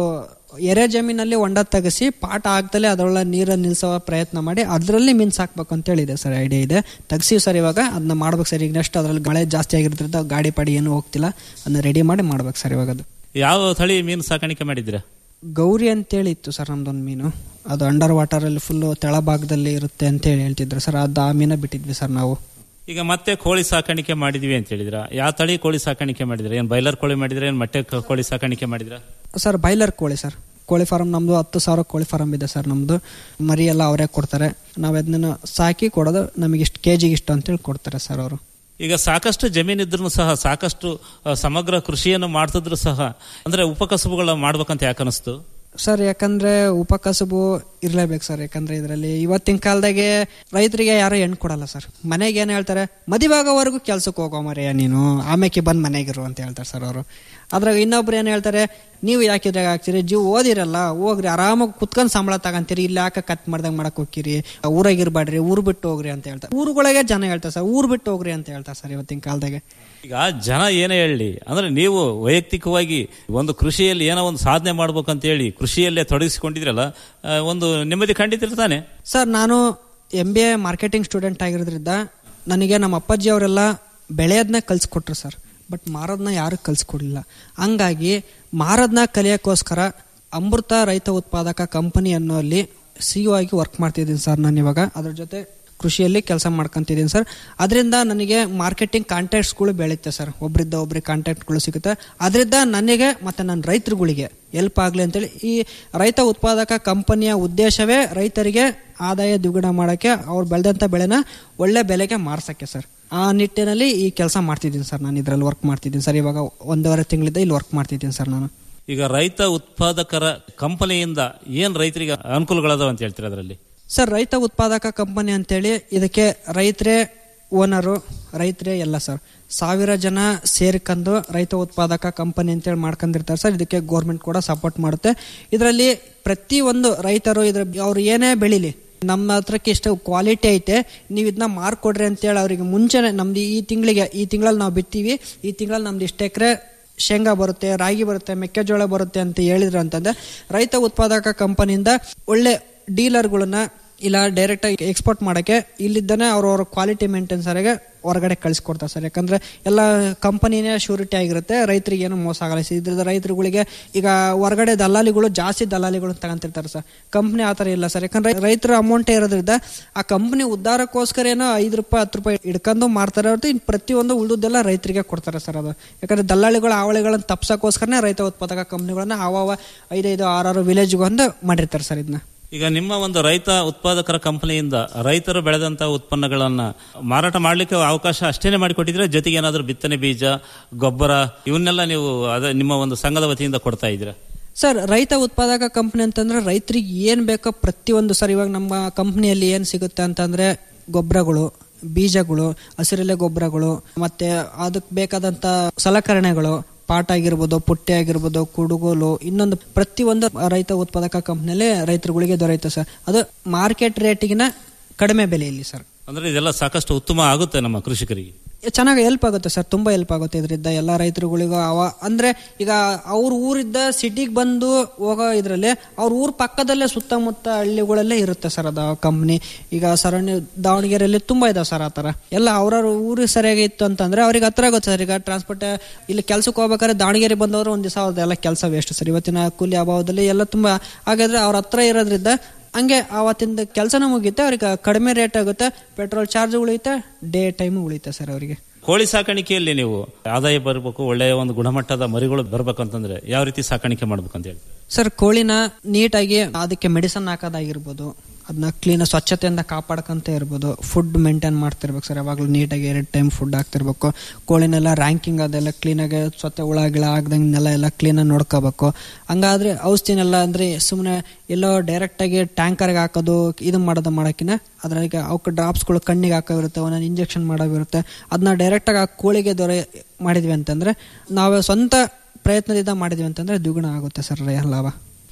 ಎರೆ ಜಮೀನಲ್ಲಿ ಹೊಂಡ ತೆಗೆಸಿ ಪಾಠ ಆಗ್ದಲೇ ಅದರೊಳ ನೀರನ್ನು ನಿಲ್ಲಿಸೋ ಪ್ರಯತ್ನ ಮಾಡಿ ಅದರಲ್ಲಿ ಮೀನು ಸಾಕ್ಬೇಕು ಅಂತ ಹೇಳಿದೆ ಸರ್ ಐಡಿಯಾ ಇದೆ ತೆಗ್ಸಿ ಸರ್ ಇವಾಗ ಅದನ್ನ ಮಾಡ್ಬೇಕು ಸರ್ ಈಗ ನೆಕ್ಸ್ಟ್ ಅದ್ರಲ್ಲಿ ಮಳೆ ಜಾಸ್ತಿ ಆಗಿರೋದ್ರಿಂದ ಗಾಡಿ ಪಾಡಿ ಏನು ಹೋಗ್ತಿಲ್ಲ ಅದನ್ನ ರೆಡಿ ಮಾಡಿ ಮಾಡ್ಬೇಕು ಸರ್ ಇವಾಗ ಅದು ಯಾವ ತಳಿ ಮೀನು ಸಾಕಾಣಿಕೆ ಮಾಡಿದ್ದೀರಾ ಗೌರಿ ಅಂತೇಳಿ ಇತ್ತು ಸರ್ ನಮ್ದೊಂದು ಮೀನು ಅದು ಅಂಡರ್ ವಾಟರ್ ಅಲ್ಲಿ ಫುಲ್ಲು ತೆಳಭಾಗದಲ್ಲಿ ಇರುತ್ತೆ ಅಂತ ಹೇಳಿ ಹೇಳ್ತಿದ್ರು ಸರ್ ಅದು ಆ ಮೀನ ಬಿಟ್ಟಿದ್ವಿ ಸರ್ ನಾವು ಈಗ ಮತ್ತೆ ಕೋಳಿ ಸಾಕಾಣಿಕೆ ಮಾಡಿದ್ವಿ ಅಂತ ಹೇಳಿದ್ರ ಯಾವ ತಳಿ ಕೋಳಿ ಸಾಕಾಣಿಕೆ ಮಾಡಿದ್ರ ಏನ್ ಬೈಲರ್ ಕೋಳಿ ಮಾಡಿದ್ರ ಏನ್ ಮೊಟ್ಟೆ ಕ- ಕೋಳಿ ಸಾಕಾಣಿಕೆ ಮಾಡಿದ್ರ ಸರ್ ಬಾಯ್ಲರ್ ಕೋಳಿ ಸರ್ ಕೋಳಿ ಫಾರಂ ನಮ್ದು ಹತ್ತು ಸಾವಿರ ಕೋಳಿ ಫಾರಂ ಇದೆ ಸರ್ ನಮ್ದು ಮರಿ ಎಲ್ಲ ಅವರೇ ಕೊಡ್ತಾರೆ ನಾವು ಅದನ್ನ ಸಾಕಿ ಕೊಡೋದು ನಮಗೆ ಇಷ್ಟು ಕೆ ಜಿಗೆ ಇಷ್ಟು ಅಂತೇಳಿ ಕೊಡ್ತಾರೆ ಸರ್ ಅವರು ಈಗ ಸಾಕಷ್ಟು ಜಮೀನಿದ್ರು ಸಹ ಸಾಕಷ್ಟು ಆ, ಸಮಗ್ರ ಕೃಷಿಯನ್ನು ಮಾಡ್ತಿದ್ರು ಸಹ ಅಂದ್ರೆ ಉಪಕಸಬುಗಳ ಮಾಡ್ಬೇಕಂತ ಯಾಕೆ ಅನಿಸ್ತು ಸರ್ ಯಾಕಂದ್ರೆ ಉಪಕಸಬು ಇರ್ಲೇಬೇಕು ಸರ್ ಯಾಕಂದ್ರೆ ಇದರಲ್ಲಿ ಇವತ್ತಿನ ಕಾಲದಾಗೆ ರೈತರಿಗೆ ಯಾರು ಹೆಣ್ಣು ಕೊಡಲ್ಲ ಸರ್ ಮನೆಗೆ ಏನ್ ಹೇಳ್ತಾರೆ ಮದಿವಾಗವರೆಗೂ ಕೆಲ್ಸಕ್ಕೆ ಹೋಗೋ ಮರೆಯ ನೀನು ಆಮೇಲೆ ಬಂದ್ ಮನೆಗಿರು ಅಂತ ಹೇಳ್ತಾರೆ ಸರ್ ಅವರು ಅದ್ರಾಗ ಇನ್ನೊಬ್ರು ಏನ್ ಹೇಳ್ತಾರೆ ನೀವು ಯಾಕೆ ಇದ್ರಾಗ ಹಾಕ್ತೀರಿ ಜೀವ ಓದಿರಲ್ಲ ಹೋಗ್ರಿ ಆರಾಮಾಗಿ ಕುತ್ಕೊಂಡ್ ಸಂಬಳ ತಗಂತೀರಿ ಇಲ್ಲಿ ಯಾಕೆ ಕತ್ ಮಾಡ್ದಂಗ್ ಮಾಡಕ್ ಹೋಗ್ತೀರಿ ಊರಾಗ ಇರ್ಬೇಡ್ರಿ ಊರ್ ಬಿಟ್ಟು ಹೋಗ್ರಿ ಅಂತ ಹೇಳ್ತಾರೆ ಊರುಗಳಿಗೆ ಜನ ಹೇಳ್ತಾರೆ ಸರ್ ಊರ್ ಬಿಟ್ಟು ಹೋಗ್ರಿ ಅಂತ ಹೇಳ್ತಾರೆ ಸರ್ ಇವತ್ತಿನ ಕಾಲದಾಗೆ ಈಗ ಜನ ಏನೇ ಹೇಳಿ ಅಂದ್ರೆ ನೀವು ವೈಯಕ್ತಿಕವಾಗಿ ಒಂದು ಕೃಷಿಯಲ್ಲಿ ಏನೋ ಒಂದು ಸಾಧನೆ ಮಾಡ್ಬೇಕಂತ ಹೇಳಿ ಕೃಷಿಯಲ್ಲೇ ತೊಡಗಿಸಿಕೊಂಡಿದ್ರಲ್ಲ ಆ, ಒಂದು ನೆಮ್ಮದಿ ಖಂಡಿತ ತಾನೆ ಸರ್ ನಾನು M B A marketing student ಆಗಿರೋದ್ರಿಂದ ನನಗೆ ನಮ್ಮ ಅಪ್ಪಾಜಿ ಅವರೆಲ್ಲ ಬೆಳೆಯೋದನ್ನ ಕಲ್ಸ್ಕೊಟ್ರು ಸರ್ ಬಟ್ ಮಾರೋದನ್ನ ಯಾರು ಕಲ್ಸ್ಕೊಡ್ಲಿಲ್ಲ ಹಂಗಾಗಿ ಮಾರೋದನ್ನ ಕಲಿಯೋಕ್ಕೋಸ್ಕರ ಅಮೃತ ರೈತ ಉತ್ಪಾದಕ ಕಂಪನಿ ಅನ್ನೋಲ್ಲಿ ಸಿ ಆಗಿ ವರ್ಕ್ ಮಾಡ್ತಿದ್ದೀನಿ ಸರ್ ನಾನು ಇವಾಗ ಅದ್ರ ಜೊತೆ ಕೃಷಿಯಲ್ಲಿ ಕೆಲಸ ಮಾಡ್ಕೊಂತಿದ್ದೀನಿ ಸರ್ ಅದರಿಂದ ನನಗೆ ಮಾರ್ಕೆಟಿಂಗ್ ಕಾಂಟ್ಯಾಕ್ಟ್ಸ್ಗಳು ಬೆಳೆಯುತ್ತೆ ಸರ್ ಒಬ್ರಿಂದ ಒಬ್ರಿಗೆ ಕಾಂಟ್ಯಾಕ್ಟ್ಗಳು ಸಿಗುತ್ತೆ ಅದರಿಂದ ನನಗೆ ಮತ್ತೆ ನನ್ನ ರೈತರುಗಳಿಗೆ ಹೆಲ್ಪ್ ಆಗಲಿ ಅಂತೇಳಿ ಈ ರೈತ ಉತ್ಪಾದಕ ಕಂಪನಿಯ ಉದ್ದೇಶವೇ ರೈತರಿಗೆ ಆದಾಯ ದ್ವಿಗುಣ ಮಾಡೋಕ್ಕೆ ಅವ್ರು ಬೆಳೆದಂಥ ಬೆಳೆನ ಒಳ್ಳೆ ಬೆಲೆಗೆ ಮಾರ್ಸಕ್ಕೆ ಸರ್ ಆ ನಿಟ್ಟಿನಲ್ಲಿ ಈ ಕೆಲಸ ಮಾಡ್ತಿದ್ದೀನಿ ಸರ್ ನಾನು ಇದರಲ್ಲಿ ವರ್ಕ್ ಮಾಡ್ತಿದ್ದೀನಿ ಸರ್ ಇವಾಗ ಒಂದೂವರೆ ತಿಂಗಳಿಂದ ಇಲ್ಲಿ ವರ್ಕ್ ಮಾಡ್ತಿದ್ದೀನಿ ಸರ್ ನಾನು ಈಗ ರೈತ ಉತ್ಪಾದಕರ ಕಂಪನಿಯಿಂದ ಏನ್ ರೈತರಿಗೆ ಅನುಕೂಲಗಳದಾವ ಅಂತ ಹೇಳ್ತೀರಾ ಅದರಲ್ಲಿ ಸರ್ ರೈತ ಉತ್ಪಾದಕ ಕಂಪನಿ ಅಂತೇಳಿ ಇದಕ್ಕೆ ರೈತರೇ ಓನರು ರೈತರೇ ಎಲ್ಲ ಸರ್ ಸಾವಿರ ಜನ ಸೇರ್ಕೊಂಡು ರೈತ ಉತ್ಪಾದಕ ಕಂಪನಿ ಅಂತೇಳಿ ಮಾಡ್ಕೊಂಡಿರ್ತಾರೆ ಸರ್ ಇದಕ್ಕೆ ಗೌರ್ಮೆಂಟ್ ಕೂಡ ಸಪೋರ್ಟ್ ಮಾಡುತ್ತೆ ಇದರಲ್ಲಿ ಪ್ರತಿ ಒಂದು ರೈತರು ಇದ್ರ ಅವ್ರು ಏನೇ ಬೆಳಿಲಿ ನಮ್ಮ ಹತ್ರಕ್ಕೆ ಇಷ್ಟು ಕ್ವಾಲಿಟಿ ಐತೆ ನೀವು ಇದನ್ನ ಮಾರ್ಕೊಡ್ರಿ ಅಂತೇಳಿ ಅವರಿಗೆ ಮುಂಚೆನೆ ನಮ್ದು ಈ ತಿಂಗಳಿಗೆ ಈ ತಿಂಗಳಲ್ಲಿ ನಾವು ಬಿತ್ತೀವಿ ಈ ತಿಂಗಳಲ್ಲಿ ನಮ್ದು ಇಷ್ಟು ಎಕರೆ ಶೇಂಗಾ ಬರುತ್ತೆ ರಾಗಿ ಬರುತ್ತೆ ಮೆಕ್ಕೆಜೋಳ ಬರುತ್ತೆ ಅಂತ ಹೇಳಿದ್ರು ಅಂತಂದ್ರೆ ರೈತ ಉತ್ಪಾದಕ ಕಂಪನಿಯಿಂದ ಒಳ್ಳೆ ಡೀಲರ್ಗಳನ್ನ ಇಲ್ಲ ಡೈರೆಕ್ಟ್ ಆಗಿ ಎಕ್ಸ್ಪೋರ್ಟ್ ಮಾಡಕ್ಕೆ ಇಲ್ಲಿದ್ದಾನೆ ಅವ್ರವ್ರ ಕ್ವಾಲಿಟಿ ಮೇಂಟೆನ್ಸ್ ಅವರಿಗೆ ಹೊರಗಡೆ ಕಳಿಸ್ಕೊಡ್ತಾರೆ ಸರ್ ಯಾಕಂದ್ರೆ ಎಲ್ಲ ಕಂಪನಿನೇ ಶ್ಯೂರಿಟಿ ಆಗಿರುತ್ತೆ ರೈತರಿಗೆ ಏನು ಮೋಸ ಆಗಲ್ಲ ಸರ್ ಇದ್ರದ ರೈತರುಗಳಿಗೆ ಈಗ ಹೊರಗಡೆ ದಲ್ಲಾಳಿಗಳು ಜಾಸ್ತಿ ದಲ್ಲಾಳಿಗಳು ತಗೊಂತಿರ್ತಾರೆ ಸರ್ ಕಂಪ್ನಿ ಆ ಥರ ಇಲ್ಲ ಸರ್ ಯಾಕಂದ್ರೆ ರೈತರ ಅಮೌಂಟ್ ಇರೋದ್ರಿಂದ ಆ ಕಂಪ್ನಿ ಉದ್ಧಾರಕ್ಕೋಸ್ಕರ ಏನೋ ಐದು ರೂಪಾಯಿ ಹತ್ತು ರೂಪಾಯಿ ಇಡ್ಕೊಂಡು ಮಾರ್ತಾರೆ ಹೊರತು ಇನ್ನು ಪ್ರತಿಯೊಂದು ಉಳಿದೆಲ್ಲ ರೈತರಿಗೆ ಕೊಡ್ತಾರೆ ಸರ್ ಅದು ಯಾಕಂದ್ರೆ ದಲ್ಲಾಳಿಗಳು ಆವಳಿಗಳನ್ನ ತಪ್ಸಕ್ಕೋಸ್ಕರನೇ ರೈತ ಉತ್ಪಾದಕ ಕಂಪ್ನಿಗಳನ್ನ ಆವ ಐದೈದು ಆರಾರು ವಿಲೇಜ್ಗೆ ಒಂದು ಮಾಡಿರ್ತಾರೆ ಸರ್ ಇದನ್ನ ಈಗ ನಿಮ್ಮ ಒಂದು ರೈತ ಉತ್ಪಾದಕರ ಕಂಪನಿಯಿಂದ ರೈತರು ಬೆಳೆದಂತ ಉತ್ಪನ್ನಗಳನ್ನ ಮಾರಾಟ ಮಾಡ್ಲಿಕ್ಕೆ ಅವಕಾಶ ಅಷ್ಟೇನೆ ಮಾಡಿಕೊಟ್ಟಿದ್ರೆ ಜೊತೆಗೆ ಏನಾದರೂ ಬಿತ್ತನೆ ಬೀಜ ಗೊಬ್ಬರ ಇವನ್ನೆಲ್ಲ ನೀವು ಅದ ನಿಮ್ಮ ಒಂದು ಸಂಘದ ವತಿಯಿಂದ ಕೊಡ್ತಾ ಇದ್ದೀರಾ ಸರ್ ರೈತ ಉತ್ಪಾದಕ ಕಂಪನಿ ಅಂತಂದ್ರೆ ರೈತರಿಗೆ ಏನ್ ಬೇಕೋ ಪ್ರತಿಯೊಂದು ಸರ್ ಇವಾಗ ನಮ್ಮ ಕಂಪನಿಯಲ್ಲಿ ಏನ್ ಸಿಗುತ್ತೆ ಅಂತಂದ್ರೆ ಗೊಬ್ಬರಗಳು ಬೀಜಗಳು ಹಸಿರೆಲೆ ಗೊಬ್ಬರಗಳು ಮತ್ತೆ ಅದಕ್ಕೆ ಬೇಕಾದಂತ ಸಲಕರಣೆಗಳು ಪಾಟ್ ಆಗಿರ್ಬೋದು ಪುಟ್ಟೆ ಆಗಿರ್ಬೋದು ಕುಡುಗೋಲು ಇನ್ನೊಂದು ಪ್ರತಿಯೊಂದು ರೈತ ಉತ್ಪಾದಕ ಕಂಪನಿಯಲ್ಲಿ ರೈತರುಗಳಿಗೆ ದೊರೆಯುತ್ತೆ ಸರ್ ಅದು ಮಾರ್ಕೆಟ್ ರೇಟಿಗಿನ ಕಡಿಮೆ ಬೆಲೆಯಲ್ಲಿ ಸರ್ ಅಂದ್ರೆ ಇದೆಲ್ಲ ಸಾಕಷ್ಟು ಉತ್ತಮ ಆಗುತ್ತೆ ನಮ್ಮ ಕೃಷಿಕರಿಗೆ ಚೆನ್ನಾಗಿ ಹೆಲ್ಪ್ ಆಗುತ್ತೆ ಸರ್ ತುಂಬಾ ಹೆಲ್ಪ್ ಆಗುತ್ತೆ ಇದರಿಂದ ಎಲ್ಲ ರೈತರುಗಳಿಗೂ ಅವ ಅಂದ್ರೆ ಈಗ ಅವ್ರ ಊರಿದ್ದ ಸಿಟಿಗೆ ಬಂದು ಹೋಗೋ ಇದ್ರಲ್ಲಿ ಅವ್ರ ಊರ್ ಪಕ್ಕದಲ್ಲೇ ಸುತ್ತಮುತ್ತ ಹಳ್ಳಿಗಳಲ್ಲೇ ಇರುತ್ತೆ ಸರ್ ಅದು ಕಂಪ್ನಿ ಈಗ ಸರೌಂಡಿ ದಾವಣಗೆರೆಯಲ್ಲಿ ತುಂಬಾ ಇದಾವೆ ಸರ್ ಆ ಥರ ಎಲ್ಲ ಅವ್ರವ್ರ ಊರು ಸರಿಯಾಗಿ ಇತ್ತು ಅಂತಂದ್ರೆ ಅವ್ರಿಗೆ ಹತ್ರ ಆಗುತ್ತೆ ಸರ್ ಈಗ ಟ್ರಾನ್ಸ್ಪೋರ್ಟ್ ಇಲ್ಲಿ ಕೆಲ್ಸಕ್ಕೆ ಹೋಗ್ಬೇಕಾದ್ರೆ ದಾವಣಗೆರೆ ಬಂದವರು ಒಂದ್ ದಿವಸ ಅವ್ರದ್ದೆಲ್ಲ ಕೆಲಸ ವೇಸ್ಟ್ ಸರ್ ಇವತ್ತಿನ ಕೂಲಿ ಅಭಾವದಲ್ಲಿ ಎಲ್ಲ ತುಂಬಾ ಹಾಗಾದ್ರೆ ಅವ್ರ ಹತ್ರ ಇರೋದ್ರಿಂದ ಹಂಗೆ ಅವತ್ತಿಂದ ಕೆಲಸನೂ ಮುಗಿಯುತ್ತೆ ಅವ್ರಿಗೆ ಕಡಿಮೆ ರೇಟ್ ಆಗುತ್ತೆ ಪೆಟ್ರೋಲ್ ಚಾರ್ಜ್ ಉಳಿಯುತ್ತೆ ಡೇ ಟೈಮ್ ಉಳಿಯುತ್ತೆ ಸರ್ ಅವರಿಗೆ ಕೋಳಿ ಸಾಕಾಣಿಕೆಯಲ್ಲಿ ನೀವು ಆದಾಯ ಬರಬೇಕು ಒಳ್ಳೆಯ ಒಂದು ಗುಣಮಟ್ಟದ ಮರಿಗಳು ಬರಬೇಕು ಅಂತಂದ್ರೆ ಯಾವ ರೀತಿ ಸಾಕಾಣಿಕೆ ಮಾಡ್ಬೇಕಂತ ಹೇಳಿ ಸರ್ ಕೋಳಿನ ನೀಟಾಗಿ ಅದಕ್ಕೆ ಮೆಡಿಸನ್ ಹಾಕೋದಾಗಿರ್ಬೋದು ಅದನ್ನ ಕ್ಲೀನ್ ಸ್ವಚ್ಛತೆಯಿಂದ ಕಾಪಾಡ್ಕೊಂತ ಇರ್ಬೋದು ಫುಡ್ ಮೇಂಟೈನ್ ಮಾಡ್ತಿರ್ಬೇಕು ಸರ್ ಯಾವಾಗಲೂ ನೀಟಾಗಿ ಎರಡು ಟೈಮ್ ಫುಡ್ ಹಾಕ್ತಿರ್ಬೇಕು ಕೋಳಿನೆಲ್ಲ ರ್ಯಾಂಕಿಂಗ್ ಅದೆಲ್ಲ ಕ್ಲೀನಾಗಿ ಸ್ವಚ್ಛ ಹುಳ ಗಿಳ ಆಗ್ದಂಗೆಲ್ಲ ಎಲ್ಲ ಕ್ಲೀನಾಗಿ ನೋಡ್ಕೋಬೇಕು ಹಂಗಾದ್ರೆ ಔಷಧಿನೆಲ್ಲ ಅಂದ್ರೆ ಸುಮ್ಮನೆ ಎಲ್ಲೋ ಡೈರೆಕ್ಟಾಗಿ ಟ್ಯಾಂಕರ್ಗೆ ಹಾಕೋದು ಇದು ಮಾಡೋದು ಮಾಡೋಕ್ಕಿಂತ ಅದ್ರಾಗ ಅವಕ್ಕೆ ಡ್ರಾಪ್ಸ್ಗಳು ಕಣ್ಣಿಗೆ ಹಾಕೋವಿರುತ್ತೆ ಒಂದೊಂದು ಇಂಜೆಕ್ಷನ್ ಮಾಡೋವಿರುತ್ತೆ ಅದನ್ನ ಡೈರೆಕ್ಟಾಗಿ ಆ ಕೋಳಿಗೆ ದೊರೆ ಮಾಡಿದ್ವಿ ಅಂತಂದ್ರೆ ನಾವು ಸ್ವಂತ ಪ್ರಯತ್ನದಿಂದ ಮಾಡಿದ್ವಿ ಅಂತಂದ್ರೆ ದ್ವಿಗುಣ ಆಗುತ್ತೆ ಸರ್ ಲಾಭ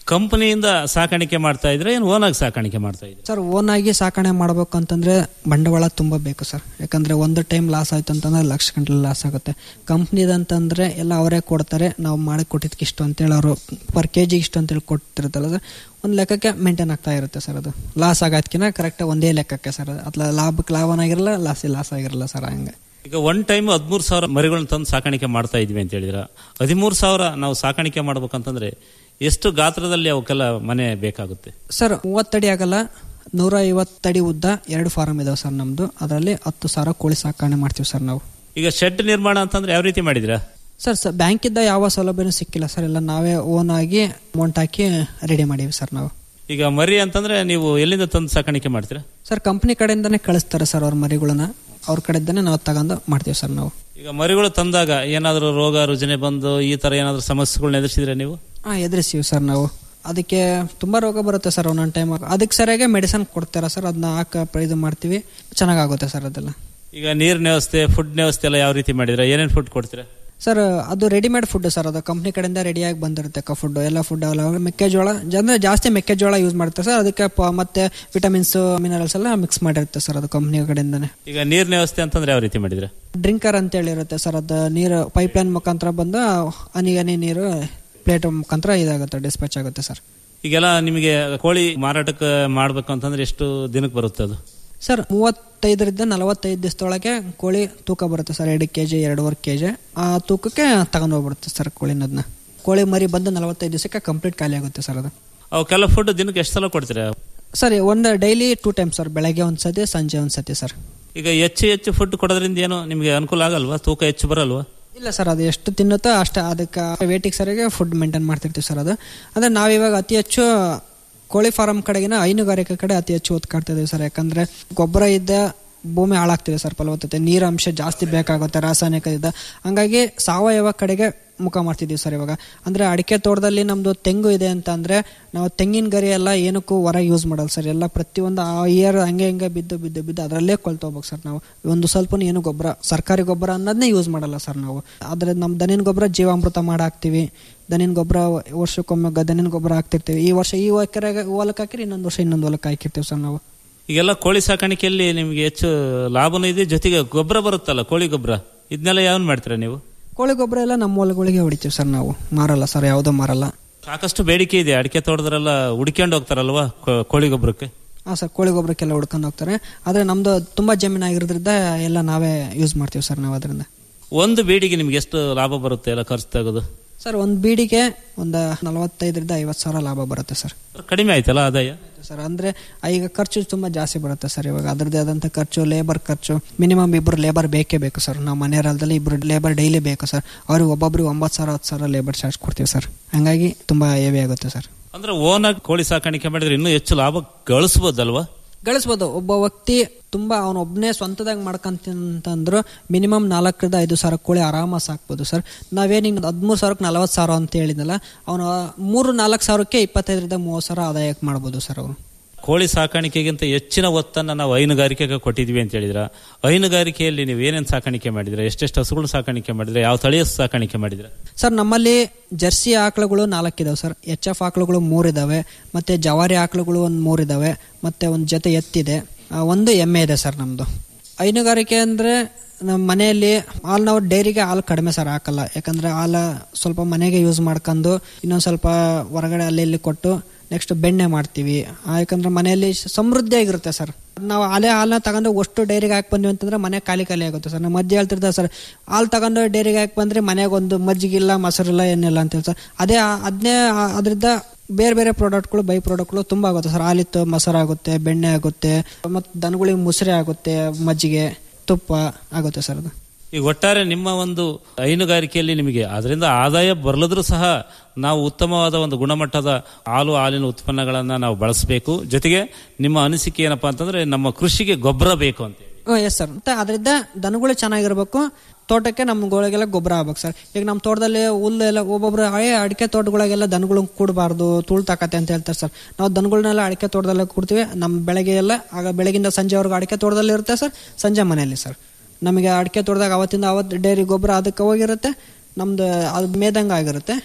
ಕಂಪನಿಯಿಂದ ಸಾಕಾಣಿಕೆ ಮಾಡ್ತಾ ಇದ್ರೆ ಏನು ಓನಾಗಿ ಸಾಕಾಣಿಕೆ ಮಾಡ್ತಾ ಇದ್ರೆ ಸರ್ ಓನ್ ಆಗಿ ಸಾಕಣೆ ಮಾಡ್ಬೇಕು ಅಂತಂದ್ರೆ ಬಂಡವಾಳ ತುಂಬಾ ಬೇಕು ಸರ್ ಯಾಕಂದ್ರೆ ಒಂದು ಟೈಮ್ ಲಾಸ್ ಆಯ್ತು ಅಂತಂದ್ರೆ ಲಕ್ಷ ಗಂಟೆ ಲಾಸ್ ಆಗುತ್ತೆ ಕಂಪ್ನಿದಂತಂದ್ರೆ ಎಲ್ಲ ಅವರೇ ಕೊಡ್ತಾರೆ ನಾವು ಮಾಡಿ ಕೊಟ್ಟಿದ್ದಕ್ಕೆ ಇಷ್ಟು ಅಂತೇಳಿ ಅವರು ಪರ್ ಕೆ ಜಿ ಇಷ್ಟು ಅಂತೇಳಿ ಕೊಟ್ಟಿರುತ್ತಲ್ಲ ಸರ್ ಒಂದು ಲೆಕ್ಕಕ್ಕೆ ಮೇಂಟೈನ್ ಆಗ್ತಾ ಇರುತ್ತೆ ಸರ್ ಅದು ಲಾಸ್ ಆಗೋದ್ಕಿಂತ ಕರೆಕ್ಟ್ ಒಂದೇ ಲೆಕ್ಕಕ್ಕೆ ಸರ್ ಅದು ಅತ್ಲ ಲಾಭಕ್ಕೆ ಲಾಭನಾಗಿರಲ್ಲ ಲಾಸ್ ಲಾಸ್ ಆಗಿರಲ್ಲ ಸರ್ ಹಂಗೆ ಈಗ ಒನ್ ಟೈಮ್ ಹದಿಮೂರು ಸಾವಿರ ಮರಿಗಳನ್ನ ತಂದು ಸಾಕಾಣಿಕೆ ಮಾಡ್ತಾ ಇದ್ವಿ ಅಂತ ಹೇಳಿದ್ರ ಹದಿಮೂರು ಸಾವಿರ ನಾವು ಸಾಕಾಣಿಕೆ ಮಾಡ್ಬೇಕಂತಂದ್ರೆ ಎಷ್ಟು ಗಾತ್ರದಲ್ಲಿ ಅವಕ್ಕೆಲ್ಲ ಮನೆ ಬೇಕಾಗುತ್ತೆ ಸರ್ ಮೂವತ್ತಡಿ ಆಗಲ್ಲ ನೂರ ಐವತ್ತಡಿ ಉದ್ದ ಎರಡು ಫಾರಂ ಇದಾವೆ ಸರ್ ನಮ್ದು ಅದರಲ್ಲಿ ಹತ್ತು ಸಾವಿರ ಕೋಳಿ ಸಾಕಣೆ ಮಾಡ್ತೀವಿ ಸರ್ ನಾವು ಈಗ ಶೆಡ್ ನಿರ್ಮಾಣ ಅಂತಂದ್ರೆ ಯಾವ ರೀತಿ ಮಾಡಿದಿರಾ ಸರ್ ಸರ್ ಬ್ಯಾಂಕಿಂದ ಯಾವ ಸೌಲಭ್ಯನೂ ಸಿಕ್ಕಿಲ್ಲ ಸರ್ ಎಲ್ಲ ನಾವೇ ಓನ್ ಆಗಿ ಅಮೌಂಟ್ ಹಾಕಿ ರೆಡಿ ಮಾಡೀವಿ ಸರ್ ನಾವು ಈಗ ಮರಿ ಅಂತಂದ್ರೆ ನೀವು ಎಲ್ಲಿಂದ ತಂದು ಸಾಕಾಣಿಕೆ ಮಾಡ್ತೀರಾ ಸರ್ ಕಂಪ್ನಿ ಕಡೆಯಿಂದನೇ ಕಳಿಸ್ತಾರೆ ಸರ್ ಅವ್ರ ಮರಿಗಳನ್ನ ಅವ್ರ ಕಡೆಯಿಂದನೇ ನಾವು ತಗೊಂಡು ಮಾಡ್ತೀವಿ ಸರ್ ನಾವು ಈಗ ಮರಿಗಳು ತಂದಾಗ ಏನಾದರೂ ರೋಗ ರುಜಿನ ಬಂದು ಈ ತರ ಏನಾದರೂ ಸಮಸ್ಯೆಗಳನ್ನ ಎದುರಿಸಿದ್ರೆ ನೀವು ಹಾಂ ಎದುರಿಸ್ತೀವಿ ಸರ್ ನಾವು ಅದಕ್ಕೆ ತುಂಬಾ ರೋಗ ಬರುತ್ತೆ ಸರ್ ಒಂದೊಂದು ಟೈಮ್ ಅದಕ್ಕೆ ಸರಿಯಾಗಿ ಮೆಡಿಸನ್ ಕೊಡ್ತಾರೆ ಸರ್ ಅದನ್ನ ಹಾಕ ಇದು ಮಾಡ್ತೀವಿ ಚೆನ್ನಾಗಾಗುತ್ತೆ ಸರ್ ಅದೆಲ್ಲ ಈಗ ನೀರಿನ ವ್ಯವಸ್ಥೆ ಫುಡ್ ವ್ಯವಸ್ಥೆ ಎಲ್ಲ ಯಾವ ರೀತಿ ಮಾಡಿದ್ರೆ ಏನೇನು ಫುಡ್ ಕೊಡ್ತೀರಾ ಸರ್ ಅದು ರೆಡಿಮೇಡ್ ಫುಡ್ ಸರ್ ಅದು ಕಂಪ್ನಿ ಕಡೆಯಿಂದ ರೆಡಿಯಾಗಿ ಬಂದಿರುತ್ತೆ ಫುಡ್ ಎಲ್ಲ ಫುಡ್ ಎಲ್ಲ ಮೆಕ್ಕೆಜೋಳ ಅಂದ್ರೆ ಜಾಸ್ತಿ ಮೆಕ್ಕೆಜೋಳ ಯೂಸ್ ಮಾಡ್ತಾರೆ ಸರ್ ಅದಕ್ಕೆ ಪ- ಮತ್ತೆ ವಿಟಮಿನ್ಸ್ ಮಿನರಲ್ಸ್ ಎಲ್ಲ ಮಿಕ್ಸ್ ಮಾಡಿರುತ್ತೆ ಸರ್ ಅದು ಕಂಪ್ನಿ ಕಡೆಯಿಂದಾನೆ ಈಗ ನೀರಿನ ವ್ಯವಸ್ಥೆ ಅಂತಂದ್ರೆ ಯಾವ ರೀತಿ ಮಾಡಿದ್ರೆ ಡ್ರಿಂಕರ್ ಅಂತ ಹೇಳಿರುತ್ತೆ ಸರ್ ಅದು ನೀರು ಪೈಪ್ ಲೈನ್ ಮುಖಾಂತರ ಬಂದು ಹನಿ ಹನಿ ನೀರು ಪ್ಲೇಟ್ ಮುಖಾಂತರ ಇದಾಗುತ್ತೆ ಡಿಸ್ಪ್ಯಾಚ್ ಆಗುತ್ತೆ ಸರ್ ಈಗೆಲ್ಲ ನಿಮಗೆ ಕೋಳಿ ಮಾರಾಟಕ್ಕೆ ಮಾಡ್ಬೇಕು ಅಂತಂದ್ರೆ ಎಷ್ಟು ದಿನಕ್ಕೆ ಬರುತ್ತೆ ಅದು ಸರ್ ಮೂವತ್ತೈದರಿಂದ ನಲವತ್ತೈದು ದಿವಸದೊಳಗೆ ಕೋಳಿ ತೂಕ ಬರುತ್ತೆ ಸರ್ ಎರಡು ಕೆ ಜಿ ಎರಡೂವರೆ ಕೆ ಜಿ ಆ ತೂಕಕ್ಕೆ ತಗೊಂಡು ಹೋಗ್ಬಿಡುತ್ತೆ ಸರ್ ಕೋಳಿನದನ್ನ ಕೋಳಿ ಮರಿ ಬಂದು ನಲವತ್ತೈದು ದಿವಸಕ್ಕೆ ಕಂಪ್ಲೀಟ್ ಖಾಲಿ ಆಗುತ್ತೆ ಸರ್ ಅದು ಅವಕ್ಕೆಲ್ಲ ಫುಡ್ ದಿನಕ್ಕೆ ಎಷ್ಟು ಸಲ ಕೊಡ್ತೀರಾ ಸರ್ ಒಂದು ಡೈಲಿ ಟೂ ಟೈಮ್ ಸರ್ ಬೆಳಗ್ಗೆ ಒಂದು ಸತಿ ಸಂಜೆ ಒಂದು ಸತಿ ಸರ್ ಈಗ ಹೆಚ್ಚು ಹೆಚ್ಚು ಫುಡ್ ಕೊಡೋದ್ರಿಂದ ಏನು ನಿಮಗೆ ಅನುಕೂಲ ಆಗಲ್ವಾ ತೂಕ ಹೆಚ್ಚು ಬರಲ್ವಾ ಇಲ್ಲ ಸರ್ ಅದು ಎಷ್ಟು ತಿನ್ನುತ್ತೋ ಅಷ್ಟು ಅದಕ್ಕೆ ವೇಟಿಗೆ ಸರಿಯಾಗಿ ಫುಡ್ ಮೇಂಟೈನ್ ಮಾಡ್ತಿರ್ತೀವಿ ಸರ್ ಅದು ಅಂದರೆ ನಾವಿವಾಗ ಅತಿ ಹೆಚ್ಚು ಕೋಳಿ ಫಾರಂ ಕಡೆಗಿನ ಹೈನುಗಾರಿಕೆ ಕಡೆ ಅತಿ ಹೆಚ್ಚು ಒತ್ತು ಕಾಡ್ತಾ ಇದೀವಿ ಸರ್ ಯಾಕಂದ್ರೆ ಗೊಬ್ಬರ ಇದ್ದ ಭೂಮಿ ಹಾಳಾಗ್ತಿದೆ ಸರ್ ಫಲವತ್ತತೆ ನೀರು ಅಂಶ ಜಾಸ್ತಿ ಬೇಕಾಗುತ್ತೆ ರಾಸಾಯನಿಕ ಇದ್ದ ಹಂಗಾಗಿ ಸಾವಯವ ಕಡೆಗೆ ಮುಖ ಮಾಡ್ತಿದ್ದೀವಿ ಸರ್ ಇವಾಗ ಅಂದ್ರೆ ಅಡಿಕೆ ತೋಟದಲ್ಲಿ ನಮ್ದು ತೆಂಗು ಇದೆ ಅಂತ ಅಂದ್ರೆ ನಾವು ತೆಂಗಿನ ಗರಿ ಎಲ್ಲ ಏನಕ್ಕೂ ಹೊರ ಯೂಸ್ ಮಾಡಲ್ಲ ಸರ್ ಎಲ್ಲ ಪ್ರತಿಯೊಂದು ಆ ಇಯರ್ ಹಂಗೆ ಹಿಂಗೆ ಬಿದ್ದು ಬಿದ್ದು ಬಿದ್ದು ಅದರಲ್ಲೇ ಕೊಳ್ತೋಗ್ಬೇಕು ಸರ್ ನಾವು ಒಂದು ಸ್ವಲ್ಪ ಏನು ಗೊಬ್ಬರ ಸರ್ಕಾರಿ ಗೊಬ್ಬರ ಅನ್ನೋದನ್ನೇ ಯೂಸ್ ಮಾಡಲ್ಲ ಸರ್ ನಾವು ಆದ್ರೆ ನಮ್ಮ ದನಿನ ಗೊಬ್ಬರ ಜೀವಾಮೃತ ಮಾಡಿ ಹಾಕ್ತಿವಿ ದನಿನ ಗೊಬ್ಬರ ವರ್ಷಕ್ಕೊಮ್ಮೆ ಗ- ದನಿನ ಗೊಬ್ಬರ ಹಾಕ್ತಿರ್ತೀವಿ ಈ ವರ್ಷ ಈ ಎಕರೆಗೆ ಹೊಲಕ್ಕೆ ಹಾಕಿರಿ ಇನ್ನೊಂದು ವರ್ಷ ಇನ್ನೊಂದು ಹೊಲಕ್ಕೆ ಹಾಕಿರ್ತೀವಿ ಸರ್ ನಾವು ಈಗೆಲ್ಲ ಕೋಳಿ ಸಾಕಾಣಿಕೆಯಲ್ಲಿ ನಿಮಗೆ ಹೆಚ್ಚು ಲಾಭನೂ ಇದೆ ಜೊತೆಗೆ ಗೊಬ್ಬರ ಬರುತ್ತಲ್ಲ ಕೋಳಿ ಗೊಬ್ಬರ ಇದನ್ನೆಲ್ಲ ಯಾವನ್ ಮಾಡ್ತೀರಾ ನೀವು ಕೋಳಿ ಗೊಬ್ಬರ ಎಲ್ಲ ನಮ್ಮ ಹೊಲಗಳಿಗೆ ಹೊಡಿತೀವಿ ಸರ್ ನಾವು ಮಾರಲ್ಲ ಸರ್ ಯಾವುದೂ ಮಾರಲ್ಲ ಸಾಕಷ್ಟು ಬೇಡಿಕೆ ಇದೆ ಅಡಿಕೆ ತೋಟದರೆಲ್ಲ ಹುಡ್ಕೊಂಡು ಹೋಗ್ತಾರಲ್ವಾ ಕೋ- ಕೋಳಿ ಗೊಬ್ಬರಕ್ಕೆ ಹಾಂ ಸರ್ ಕೋಳಿ ಗೊಬ್ಬರಕ್ಕೆಲ್ಲ ಹುಡ್ಕೊಂಡು ಹೋಗ್ತಾರೆ ಆದರೆ ನಮ್ದು ತುಂಬಾ ಜಮೀನು ಆಗಿರೋದ್ರಿಂದ ಎಲ್ಲ ನಾವೇ ಯೂಸ್ ಮಾಡ್ತೀವಿ ಸರ್ ನಾವು ಅದರಿಂದ ಒಂದು ಬೀಡಿಗೆ ನಿಮ್ಗೆ ಎಷ್ಟು ಲಾಭ ಬರುತ್ತೆ ಎಲ್ಲ ಖರ್ಚು ತೆಗೆದು ಸರ್ ಒಂದು ಬೀಡಿಗೆ ಒಂದು ನಲವತ್ತೈದರಿಂದ ಐವತ್ತು ಸಾವಿರ ಲಾಭ ಬರುತ್ತೆ ಸರ್ ಕಡಿಮೆ ಆಯ್ತಲ್ಲ ಆದಾಯ ಸರ್ ಅಂದ್ರೆ ಈಗ ಖರ್ಚು ತುಂಬಾ ಜಾಸ್ತಿ ಬರುತ್ತೆ ಸರ್ ಇವಾಗ ಅದರದ್ದೇ ಆದಂತ ಖರ್ಚು ಲೇಬರ್ ಖರ್ಚು ಮಿನಿಮಮ್ ಇಬ್ಬರು ಲೇಬರ್ ಬೇಕೇ ಬೇಕು ಸರ್ ನಾವು ಮನೆ ಹೊಲದಲ್ಲಿ ಇಬ್ರು ಲೇಬರ್ ಡೈಲಿ ಬೇಕು ಸರ್ ಅವ್ರಿಗೆ ಒಬ್ಬೊಬ್ರಿಗೆ ಒಂಬತ್ತು ಸಾವಿರ ಹತ್ತು ಸಾವಿರ ಲೇಬರ್ ಚಾರ್ಜ್ ಕೊಡ್ತೀವಿ ಸರ್ ಹಂಗಾಗಿ ತುಂಬಾ ಹೆವಿ ಆಗುತ್ತೆ ಸರ್ ಅಂದ್ರೆ ಓನಾಗಿ ಕೋಳಿ ಸಾಕಾಣಿಕೆ ಮಾಡಿದ್ರೆ ಇನ್ನೂ ಹೆಚ್ಚು ಲಾಭ ಗಳಿಸ್ಬೋದಲ್ವಾ ಗಳಿಸ್ಬೋದು ಒಬ್ಬ ವ್ಯಕ್ತಿ ತುಂಬಾ ಅವನ ಒಬ್ಬನೇ ಸ್ವಂತದಾಗ ಮಾಡ್ಕಂತಂದ್ರು ಮಿನಿಮಮ್ ನಾಲ್ಕರಿಂದ ಐದು ಸಾವಿರ ಕೋಳಿ ಆರಾಮ ಸಾಕ್ಬೋದು ಸರ್ ನಾವೇನು ಈಗ ಹದಿಮೂರು ಸಾವಿರಕ್ಕೆ ನಲವತ್ತು ಸಾವಿರ ಅಂತ ಹೇಳಿದ್ನಲ್ಲ ಅವನು ಮೂರು ನಾಲ್ಕು ಸಾವಿರಕ್ಕೆ ಇಪ್ಪತ್ತೈದರಿಂದ ಮೂವತ್ತು ಸಾವಿರ ಆದಾಯಕ್ಕೆ ಮಾಡ್ಬೋದು ಸರ್ ಅವರು ಕೋಳಿ ಸಾಕಾಣಿಕೆಗಿಂತ ಹೆಚ್ಚಿನ ಒತ್ತನ್ನ ನಾವು ಹೈನುಗಾರಿಕೆಗೆ ಕೊಟ್ಟಿದ್ವಿ ಅಂತ ಹೇಳಿದ್ರ ಹೈನುಗಾರಿಕೆಯಲ್ಲಿ ನೀವು ಏನೇನು ಸಾಕಾಣಿಕೆ ಮಾಡಿದ್ರೆ ಎಷ್ಟೆಷ್ಟು ಹಸುಗಳು ಸಾಕಾಣಿಕೆ ಮಾಡಿದ್ರೆ ಯಾವ ತಳಿಯ ಸಾಕಾಣಿಕೆ ಮಾಡಿದ್ರೆ ಸರ್ ನಮ್ಮಲ್ಲಿ ಜರ್ಸಿ ಆಕಳುಗಳು ನಾಲ್ಕಿದಾವೆ ಸರ್ ಎಚ್ ಎಫ್ ಆಕಳುಗಳು ಮೂರಿದಾವೆ ಮತ್ತೆ ಜವಾರಿ ಆಕಳುಗಳು ಒಂದು ಮೂರಿದಾವೆ ಮತ್ತೆ ಒಂದು ಜೊತೆ ಎತ್ತಿದೆ ಆ, ಒಂದು ಎಮ್ಮೆ ಇದೆ ಸರ್ ನಮ್ದು ಹೈನುಗಾರಿಕೆ ಅಂದ್ರೆ ನಮ್ಮ ಮನೆಯಲ್ಲಿ ಹಾಲು ನಾವು ಡೈರಿಗೆ ಹಾಲು ಕಡಿಮೆ ಸರ್ ಹಾಕಲ್ಲ ಯಾಕಂದ್ರೆ ಹಾಲು ಸ್ವಲ್ಪ ಮನೆಗೆ ಯೂಸ್ ಮಾಡ್ಕೊಂಡು ಇನ್ನೊಂದು ಸ್ವಲ್ಪ ಹೊರಗಡೆ ಅಲ್ಲಿ ಇಲ್ಲಿ ಕೊಟ್ಟು ನೆಕ್ಸ್ಟ್ ಬೆಣ್ಣೆ ಮಾಡ್ತೀವಿ ಆ, ಯಾಕಂದ್ರೆ ಮನೆಯಲ್ಲಿ ಸಮೃದ್ಧಿಯಾಗಿರುತ್ತೆ ಸರ್ ನಾವು ಹಾಲೆ ಹಾಲನ್ನ ತಗೊಂಡು ಅಷ್ಟು ಡೈರಿಗೆ ಹಾಕಿ ಬಂದ್ವಿ ಅಂತಂದ್ರೆ ಮನೆ ಖಾಲಿ ಖಾಲಿ ಆಗುತ್ತೆ ಸರ್ ನಮ್ಮ ಅಜ್ಜಿ ಹೇಳ್ತಿರ್ತಾರೆ ಸರ್ ಹಾಲು ತಗೊಂಡು ಡೈರಿಗೆ ಹಾಕಿ ಬಂದ್ರೆ ಮನೆಗೆ ಒಂದು ಮಜ್ಜಿಗಿಲ್ಲ ಮೊಸರಿಲ್ಲ ಏನಿಲ್ಲ ಅಂತ ಹೇಳ್ತಾರೆ ಅದೇ ಅದನ್ನೇ ಅದರಿಂದ ಬೇರೆ ಬೇರೆ ಪ್ರಾಡಕ್ಟ್ಗಳು ಬೈ ಪ್ರಾಡಕ್ಟ್ಗಳು ತುಂಬ ಆಗುತ್ತೆ ಸರ್ ಹಾಲಿತ್ತು ಮೊಸರು ಆಗುತ್ತೆ ಬೆಣ್ಣೆ ಆಗುತ್ತೆ ಮತ್ತು ದನಗಳಿಗೆ ಮುಸ್ರೆ ಆಗುತ್ತೆ ಮಜ್ಜಿಗೆ ತುಪ್ಪ ಆಗುತ್ತೆ ಸರ್ ಅದು ಈಗ ಒಟ್ಟಾರೆ ನಿಮ್ಮ ಒಂದು ಹೈನುಗಾರಿಕೆಯಲ್ಲಿ ನಿಮಗೆ ಅದರಿಂದ ಆದಾಯ ಬರಲಿದ್ರೂ ಸಹ ನಾವು ಉತ್ತಮವಾದ ಒಂದು ಗುಣಮಟ್ಟದ ಹಾಲು ಹಾಲಿನ ಉತ್ಪನ್ನಗಳನ್ನ ನಾವು ಬಳಸಬೇಕು ಜೊತೆಗೆ ನಿಮ್ಮ ಅನಿಸಿಕೆ ಏನಪ್ಪಾ ಅಂತಂದ್ರೆ ನಮ್ಮ ಕೃಷಿಗೆ ಗೊಬ್ಬರ ಬೇಕು ಅಂತ ಎಸ್ ಸರ್ ಮತ್ತೆ ಅದರಿಂದ ದನಗಳು ಚೆನ್ನಾಗಿರ್ಬೇಕು ತೋಟಕ್ಕೆ ನಮ್ಮ ಗೋಳಿಗೆಲ್ಲ ಗೊಬ್ಬರ ಆಗ್ಬೇಕು ಸರ್ ಈಗ ನಮ್ಮ ತೋಟದಲ್ಲಿ ಹುಲ್ಲು ಎಲ್ಲ ಒಬ್ಬೊಬ್ರು ಹಳೆ ಅಡಿಕೆ ತೋಟಗಳಿಗೆಲ್ಲ ದನಗಳು ಕೂಡಬಾರ್ದು ತೂಳ್ ತಾಕತ್ತೆ ಅಂತ ಹೇಳ್ತಾರೆ ಸರ್ ನಾವು ದನಗಳನ್ನೆಲ್ಲ ಅಡಿಕೆ ತೋಟದಲ್ಲೇ ಕೊಡ್ತೀವಿ ನಮ್ಮ ಬೆಳಗ್ಗೆ ಎಲ್ಲ ಆಗ ಬೆಳಗಿಂದ ಸಂಜೆವರೆಗೂ ಅಡಿಕೆ ತೋಟದಲ್ಲಿ ಇರುತ್ತೆ ಸರ್ ಸಂಜೆ ಮನೆಯಲ್ಲಿ ಸರ್ ನಮಗೆ ಅಡಿಕೆ ತೋಟದಾಗ ಅವತ್ತಿಂದ ಅವತ್ತು ಡೈರಿ ಗೊಬ್ಬರ ಅದಕ್ಕೆ ಹೋಗಿರುತ್ತೆ ನಮ್ದು ಅದು ಮೇದಂಗ ಆಗಿರುತ್ತೆ